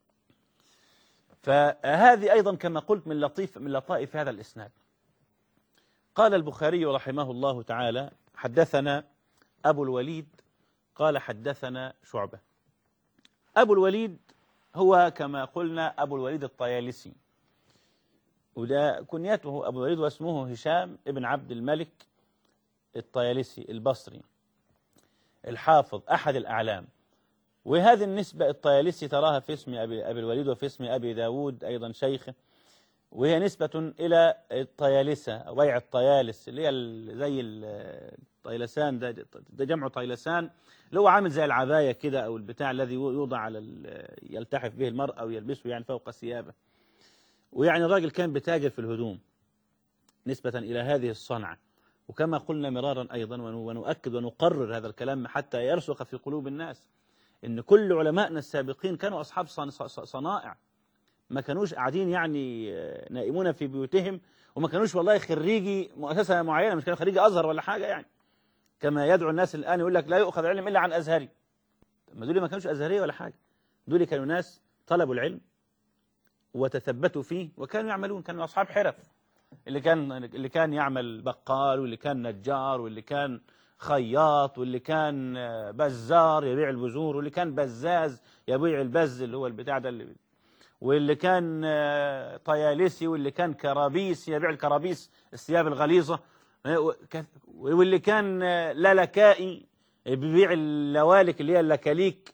فهذه ايضا كما قلت من لطيف من لطائف هذا الاسناد قال البخاري رحمه الله تعالى حدثنا ابو الوليد قال حدثنا شعبه أبو الوليد هو كما قلنا أبو الوليد الطيالسي وده كنيته أبو الوليد واسمه هشام ابن عبد الملك الطيالسي البصري الحافظ أحد الأعلام وهذه النسبة الطيالسي تراها في اسم أبي, أبي الوليد وفي اسم أبي داود أيضا شيخه وهي نسبة إلى الطيالسة ويع الطيالس اللي هي ال- زي ال- الطيلسان ده, ده جمع طيلسان اللي هو عامل زي العباية كده أو البتاع الذي يوضع على ال- يلتحف به المرأة أو يلبسه يعني فوق ثيابه ويعني الراجل كان بتاجر في الهدوم نسبة إلى هذه الصنعة وكما قلنا مرارا أيضا ون- ونؤكد ونقرر هذا الكلام حتى يرسخ في قلوب الناس إن كل علمائنا السابقين كانوا أصحاب صن- ص- ص- صنائع ما كانوش قاعدين يعني آه، نائمون في بيوتهم وما كانوش والله خريجي مؤسسة معينة مش كانوا خريجي أزهر ولا حاجة يعني كما يدعو الناس الآن يقول لك لا يؤخذ العلم إلا عن أزهري ما دول ما كانوش أزهرية ولا حاجة دول كانوا ناس طلبوا العلم وتثبتوا فيه وكانوا يعملون كانوا أصحاب حرف اللي كان اللي كان يعمل بقال واللي كان نجار واللي كان خياط واللي كان آه، بزار يبيع البذور واللي كان بزاز يبيع البز اللي هو البتاع ده اللي واللي كان آه، طيالسي واللي كان كرابيس يبيع الكرابيس الثياب الغليظة آه، وك- واللي كان آه، لالكائي بيبيع اللوالك اللي هي اللكاليك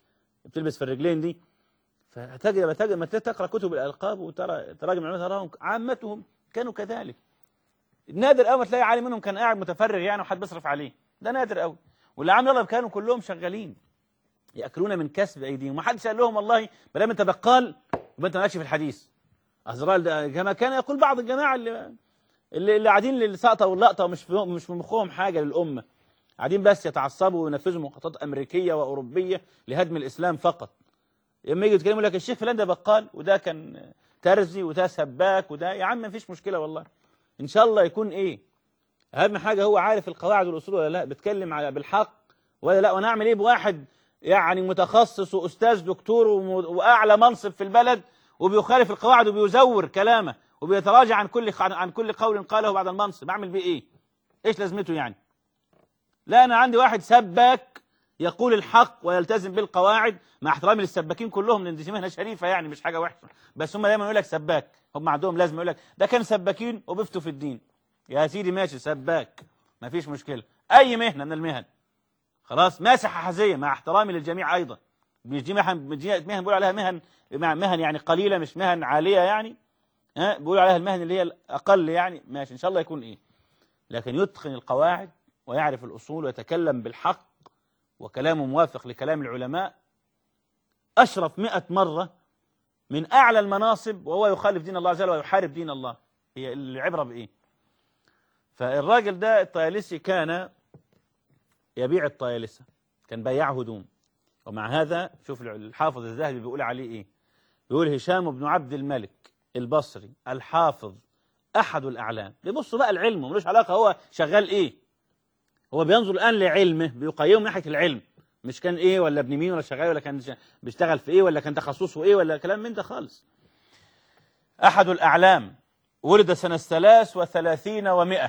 بتلبس في الرجلين دي فتجد تجد ما تقرا كتب الالقاب وترى تراجم العلماء تراهم عامتهم كانوا كذلك نادر قوي تلاقي عالم منهم كان قاعد متفرغ يعني وحد بيصرف عليه ده نادر قوي واللي عامل يلا كانوا كلهم شغالين ياكلون من كسب ايديهم ما حدش قال لهم والله ما دام انت بقال يبقى انت مالكش في الحديث أزرال ده كما كان يقول بعض الجماعه اللي اللي, اللي قاعدين للسقطه واللقطه ومش في مش في مخهم حاجه للامه قاعدين بس يتعصبوا وينفذوا مخططات امريكيه واوروبيه لهدم الاسلام فقط لما يجي يتكلموا لك الشيخ فلان ده بقال وده كان ترزي وده سباك وده يا عم مفيش مشكله والله ان شاء الله يكون ايه اهم حاجه هو عارف القواعد والاصول ولا لا بيتكلم على بالحق ولا لا وانا اعمل ايه بواحد يعني متخصص واستاذ دكتور وم- واعلى منصب في البلد وبيخالف القواعد وبيزور كلامه وبيتراجع عن كل عن عن كل قول قاله بعد المنصب اعمل بيه ايه ايش لازمته يعني لا انا عندي واحد سباك يقول الحق ويلتزم بالقواعد مع احترامي للسباكين كلهم لان دي مهنه شريفه يعني مش حاجه وحشه بس هم دايما يقول لك سباك هم عندهم لازم يقول لك ده كان سباكين وبفتوا في الدين يا سيدي ماشي سباك ما فيش مشكله اي مهنه من المهن خلاص ماسحه حزيه مع احترامي للجميع ايضا مش دي مهن مش دي مهن بيقول عليها مهن مع مهن يعني قليله مش مهن عاليه يعني ها بيقولوا عليها المهن اللي هي الاقل يعني ماشي ان شاء الله يكون ايه لكن يتقن القواعد ويعرف الاصول ويتكلم بالحق وكلامه موافق لكلام العلماء اشرف مئة مره من اعلى المناصب وهو يخالف دين الله عز وجل ويحارب دين الله هي العبره بايه فالراجل ده الطيالسي كان يبيع الطيالسه كان بياع هدوم ومع هذا شوف الحافظ الذهبي بيقول عليه ايه بيقول هشام بن عبد الملك البصري الحافظ احد الاعلام بيبصوا بقى العلم ملوش علاقه هو شغال ايه هو بينظر الان لعلمه بيقيمه من ناحيه العلم مش كان ايه ولا ابن مين ولا شغال ولا كان ش- بيشتغل في ايه ولا كان تخصصه ايه ولا كلام من ده خالص احد الاعلام ولد سنه ثلاث وثلاثين ومائة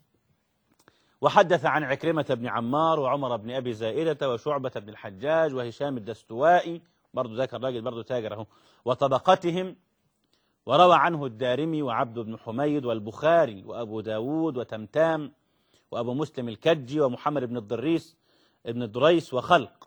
وحدث عن عكرمة بن عمار وعمر بن أبي زائدة وشعبة بن الحجاج وهشام الدستوائي برضو ذاك الراجل برضو تاجر اهو وطبقتهم وروى عنه الدارمي وعبد بن حميد والبخاري وأبو داود وتمتام وأبو مسلم الكجي ومحمد بن الضريس ابن الدريس وخلق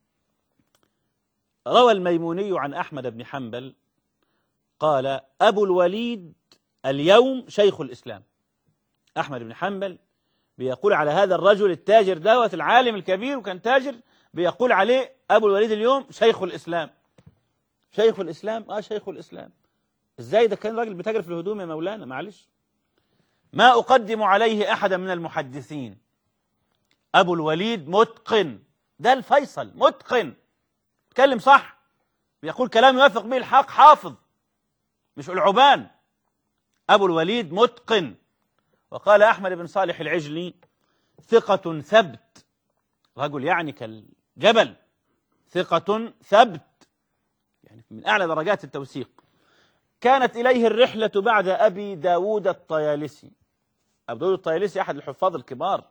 روى الميموني عن أحمد بن حنبل قال أبو الوليد اليوم شيخ الإسلام أحمد بن حنبل بيقول على هذا الرجل التاجر دوت العالم الكبير وكان تاجر بيقول عليه أبو الوليد اليوم شيخ الإسلام شيخ الإسلام آه شيخ الإسلام إزاي ده كان راجل بتاجر في الهدوم يا مولانا معلش ما أقدم عليه أحدا من المحدثين أبو الوليد متقن ده الفيصل متقن تكلم صح بيقول كلام يوافق به الحق حافظ مش العبان أبو الوليد متقن وقال أحمد بن صالح العجلي ثقة ثبت رجل يعني كالجبل ثقة ثبت يعني من أعلى درجات التوثيق كانت إليه الرحلة بعد أبي داود الطيالسي أبو داود الطيالسي أحد الحفاظ الكبار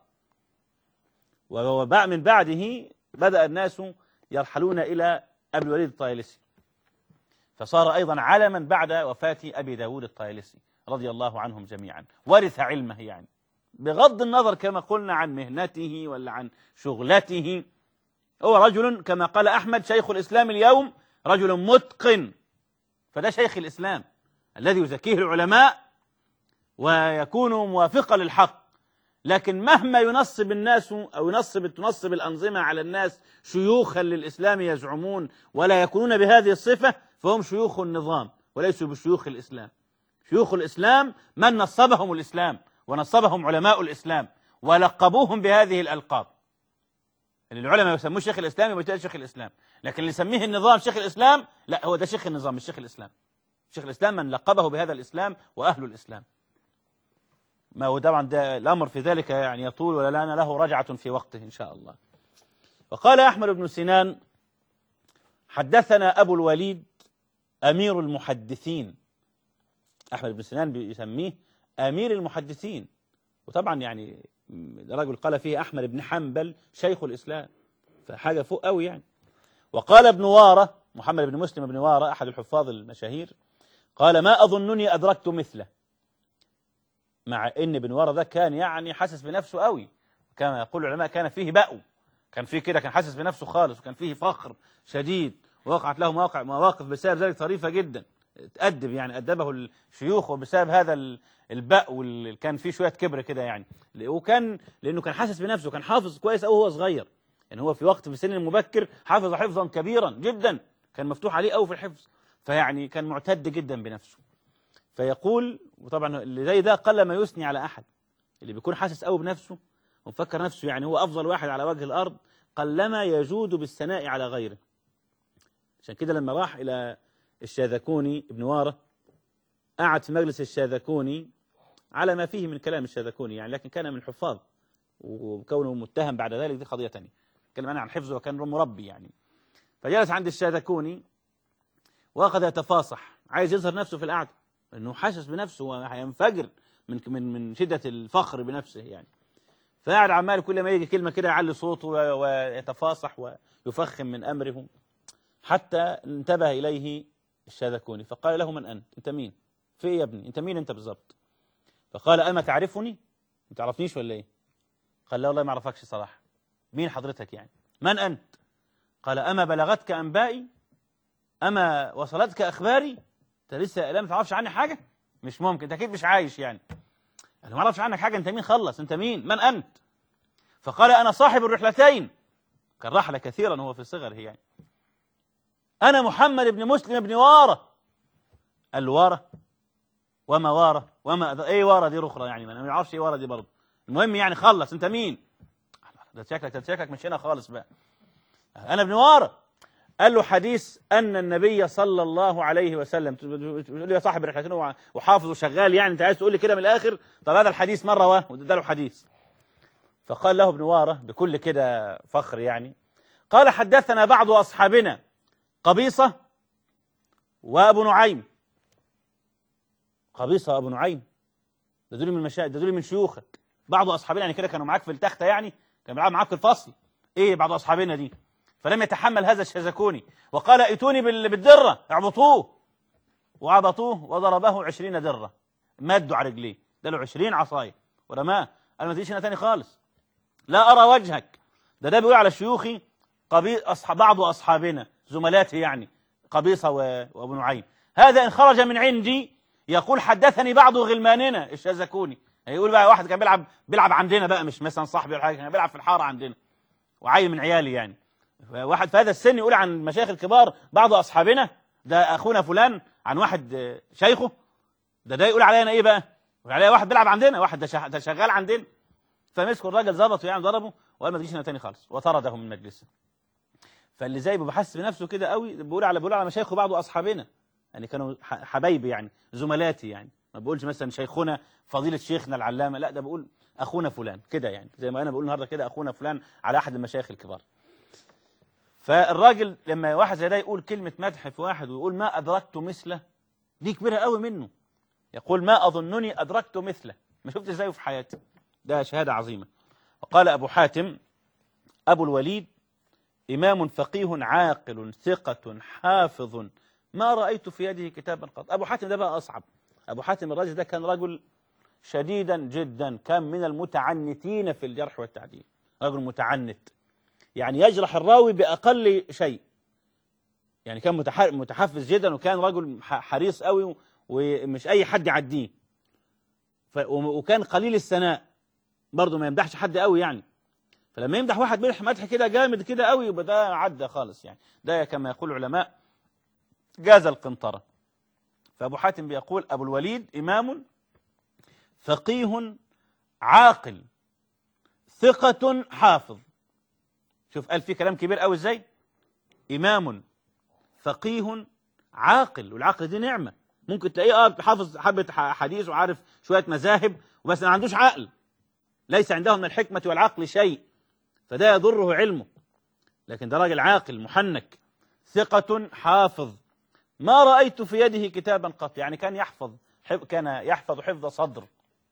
ومن بعده بدأ الناس يرحلون إلى أبي الوليد الطيالسي فصار أيضا علما بعد وفاة أبي داود الطيالسي رضي الله عنهم جميعا ورث علمه يعني بغض النظر كما قلنا عن مهنته ولا عن شغلته هو رجل كما قال أحمد شيخ الإسلام اليوم رجل متقن فده شيخ الإسلام الذي يزكيه العلماء ويكون موافقا للحق لكن مهما ينصب الناس أو ينصب تنصب الأنظمة على الناس شيوخا للإسلام يزعمون ولا يكونون بهذه الصفة فهم شيوخ النظام وليسوا بشيوخ الإسلام شيوخ الإسلام من نصبهم الإسلام ونصبهم علماء الإسلام ولقبوهم بهذه الألقاب اللي العلماء يسموه شيخ الإسلام يبقى ده شيخ الإسلام لكن اللي يسميه النظام شيخ الإسلام لا هو ده شيخ النظام مش شيخ الإسلام شيخ الإسلام من لقبه بهذا الإسلام وأهل الإسلام ما هو طبعا ده الأمر في ذلك يعني يطول ولا لنا له رجعة في وقته إن شاء الله وقال أحمد بن سنان حدثنا أبو الوليد أمير المحدثين أحمد بن سنان بيسميه أمير المحدثين وطبعا يعني رجل قال فيه أحمد بن حنبل شيخ الإسلام فحاجة فوق قوي يعني وقال ابن وارة محمد بن مسلم بن وارة أحد الحفاظ المشاهير قال ما أظنني أدركت مثله مع ان ابن وارة ده كان يعني حاسس بنفسه قوي كما يقول العلماء كان فيه بأو كان في كده كان حاسس بنفسه خالص وكان فيه فخر شديد ووقعت له مواقع مواقف بسبب ذلك طريفة جدا تأدب يعني أدبه الشيوخ وبسبب هذا ال- البأ واللي كان فيه شوية كبر كده يعني وكان لأنه كان حاسس بنفسه كان حافظ كويس أوي وهو صغير يعني هو في وقت في سن المبكر حافظ حفظا كبيرا جدا كان مفتوح عليه أوي في الحفظ فيعني كان معتد جدا بنفسه فيقول وطبعا اللي زي ده قل ما يثني على أحد اللي بيكون حاسس قوي بنفسه ومفكر نفسه يعني هو أفضل واحد على وجه الأرض قلما يجود بالثناء على غيره عشان كده لما راح إلى الشاذكوني ابن وارة قعد في مجلس الشاذكوني على ما فيه من كلام الشاذكوني يعني لكن كان من الحفاظ وكونه متهم بعد ذلك دي قضية تانية كلام أنا عن حفظه وكان مربي يعني فجلس عند الشاذكوني وأخذ يتفاصح عايز يظهر نفسه في القعدة انه حاسس بنفسه وهينفجر من من من شده الفخر بنفسه يعني فقاعد عمال كل ما يجي كلمه كده يعلي صوته و- ويتفاصح ويفخم من امره حتى انتبه اليه الشاذكوني فقال له من انت؟ انت مين؟ في ايه يا ابني؟ انت مين انت بالظبط؟ فقال اما تعرفني؟ ما تعرفنيش ولا ايه؟ قال لا والله ما اعرفكش صراحه مين حضرتك يعني؟ من انت؟ قال اما بلغتك انبائي؟ اما وصلتك اخباري؟ انت لسه لا ما تعرفش عني حاجه مش ممكن انت اكيد مش عايش يعني انا ما اعرفش عنك حاجه انت مين خلص انت مين من انت فقال انا صاحب الرحلتين كان رحله كثيرا هو في صغره يعني انا محمد بن مسلم بن واره قال له واره وما واره وما أد- ايه واره دي اخرى يعني ما انا ما اعرفش ايه واره دي برضه المهم يعني خلص انت مين ده شكلك ده شكلك مش هنا خالص بقى انا ابن واره قال له حديث أن النبي صلى الله عليه وسلم تقول لي يا صاحب الرحلتين هو وحافظ وشغال يعني أنت عايز تقول لي كده من الآخر طب هذا الحديث مرة واه وده له حديث فقال له ابن وارة بكل كده فخر يعني قال حدثنا بعض أصحابنا قبيصة وأبو نعيم قبيصة وأبو نعيم ده دول من المشا... ده دول من شيوخك بعض أصحابنا يعني كده كانوا معاك في التختة يعني كانوا بيلعبوا معاك في الفصل إيه بعض أصحابنا دي فلم يتحمل هذا الشاذكوني وقال ائتوني بال- بالدرة اعبطوه وعبطوه وضربه عشرين درة مدوا على رجليه ده له عشرين عصاية ورماه قال ما تجيش هنا تاني خالص لا أرى وجهك ده ده بيقول على شيوخي قبي... أصحاب بعض أصحابنا زملاتي يعني قبيصة و... وأبو نعيم هذا إن خرج من عندي يقول حدثني بعض غلماننا الشاذكوني يقول بقى واحد كان بيلعب بيلعب عندنا بقى مش مثلا صاحبي ولا حاجه كان بيلعب في الحاره عندنا وعيل من عيالي يعني واحد في هذا السن يقول عن المشايخ الكبار بعض اصحابنا ده اخونا فلان عن واحد آه، شيخه ده ده يقول علينا ايه بقى؟ يقول عليا واحد بيلعب عندنا واحد ده شغ- ده شغال عندنا فمسكوا الراجل ظبطه يعني ضربه وقال ما تجيش هنا تاني خالص وطرده من مجلسه فاللي زي بيبقى حاسس بنفسه كده قوي بيقول على بيقول على مشايخه بعض اصحابنا يعني كانوا ح- حبايبي يعني زملاتي يعني ما بقولش مثلا شيخنا فضيله شيخنا العلامه لا ده بقول اخونا فلان كده يعني زي ما انا بقول النهارده كده اخونا فلان على احد المشايخ الكبار فالراجل لما واحد زي ده يقول كلمه مدح في واحد ويقول ما ادركت مثله دي كبيره قوي منه يقول ما اظنني ادركت مثله ما شفت زيه في حياتي ده شهاده عظيمه وقال ابو حاتم ابو الوليد إمام فقيه عاقل ثقة حافظ ما رأيت في يده كتابا قط أبو حاتم ده بقى أصعب أبو حاتم الرجل ده كان رجل شديدا جدا كان من المتعنتين في الجرح والتعديل رجل متعنت يعني يجرح الراوي بأقل شيء يعني كان متح- متحفز جدا وكان رجل ح- حريص قوي ومش أي حد يعديه ف- وكان قليل الثناء برضه ما يمدحش حد قوي يعني فلما يمدح واحد مدح مدح كده جامد كده قوي يبقى ده عدى خالص يعني ده كما يقول العلماء جاز القنطرة فأبو حاتم بيقول أبو الوليد إمام فقيه عاقل ثقة حافظ شوف قال فيه كلام كبير قوي ازاي إمام فقيه عاقل والعقل دي نعمة ممكن تلاقيه اه حافظ حبة ح- حديث وعارف شوية مذاهب وبس ما عندوش عقل ليس عنده من الحكمة والعقل شيء فده يضره علمه لكن ده راجل عاقل محنك ثقة حافظ ما رأيت في يده كتابا قط يعني كان يحفظ حف- كان يحفظ حفظ صدر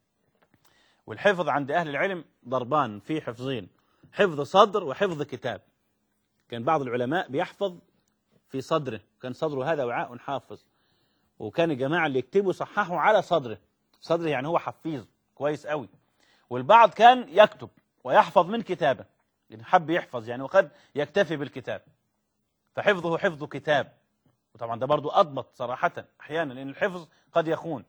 والحفظ عند أهل العلم ضربان في حفظين حفظ صدر وحفظ كتاب كان بعض العلماء بيحفظ في صدره كان صدره هذا وعاء حافظ وكان الجماعة اللي يكتبوا صححوا على صدره صدره يعني هو حفيظ كويس قوي والبعض كان يكتب ويحفظ من كتابه إن حب يحفظ يعني وقد يكتفي بالكتاب فحفظه حفظ كتاب وطبعا ده برضو أضبط صراحة أحيانا لأن الحفظ قد يخون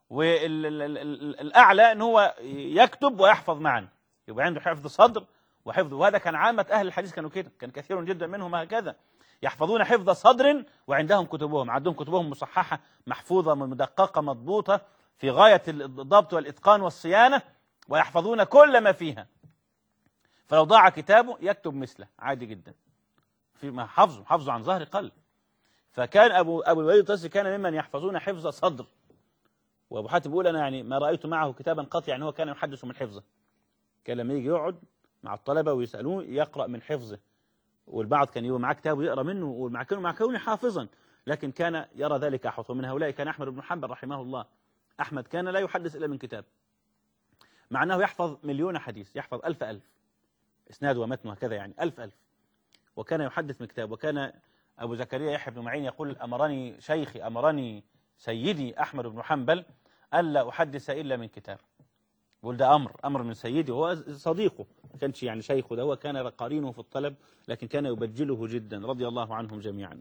والأعلى أن هو يكتب ويحفظ معا يبقى عنده حفظ صدر وحفظ وهذا كان عامة أهل الحديث كانوا كده كان كثير جدا منهم هكذا يحفظون حفظ صدر وعندهم كتبهم عندهم كتبهم مصححة محفوظة مدققة مضبوطة في غاية الضبط والإتقان والصيانة ويحفظون كل ما فيها فلو ضاع كتابه يكتب مثله عادي جدا في ما حفظه حفظه عن ظهر قلب فكان أبو أبو الوليد الطيسي كان ممن يحفظون حفظ صدر وأبو حاتم بيقول أنا يعني ما رأيت معه كتابا قط يعني هو كان يحدث من حفظه كان لما يجي يقعد مع الطلبة ويسألوه يقرأ من حفظه والبعض كان يبقى معاه كتاب ويقرأ منه ومع كونه مع كونه حافظا لكن كان يرى ذلك أحوط ومن هؤلاء كان أحمد بن حنبل رحمه الله أحمد كان لا يحدث إلا من كتاب مع أنه يحفظ مليون حديث يحفظ ألف ألف إسناد ومتن وهكذا يعني ألف ألف وكان يحدث من كتاب وكان أبو زكريا يحيى بن معين يقول أمرني شيخي أمرني سيدي أحمد بن حنبل ألا أحدث إلا من كتاب بقول ده أمر أمر من سيدي وهو صديقه ما كانش يعني شيخه ده هو كان قرينه في الطلب لكن كان يبجله جدا رضي الله عنهم جميعا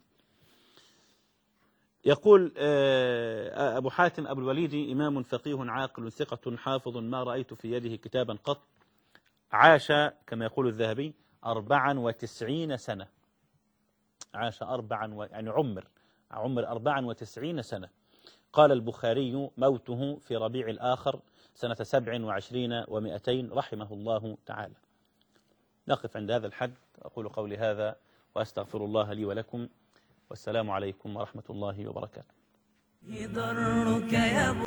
يقول أبو حاتم أبو الوليد إمام فقيه عاقل ثقة حافظ ما رأيت في يده كتابا قط عاش كما يقول الذهبي أربعا وتسعين سنة عاش أربعا و... يعني عمر عمر أربعا وتسعين سنة قال البخاري موته في ربيع الآخر سنة سبع وعشرين ومئتين رحمه الله تعالى نقف عند هذا الحد أقول قولي هذا وأستغفر الله لي ولكم والسلام عليكم ورحمة الله وبركاته ضرك يا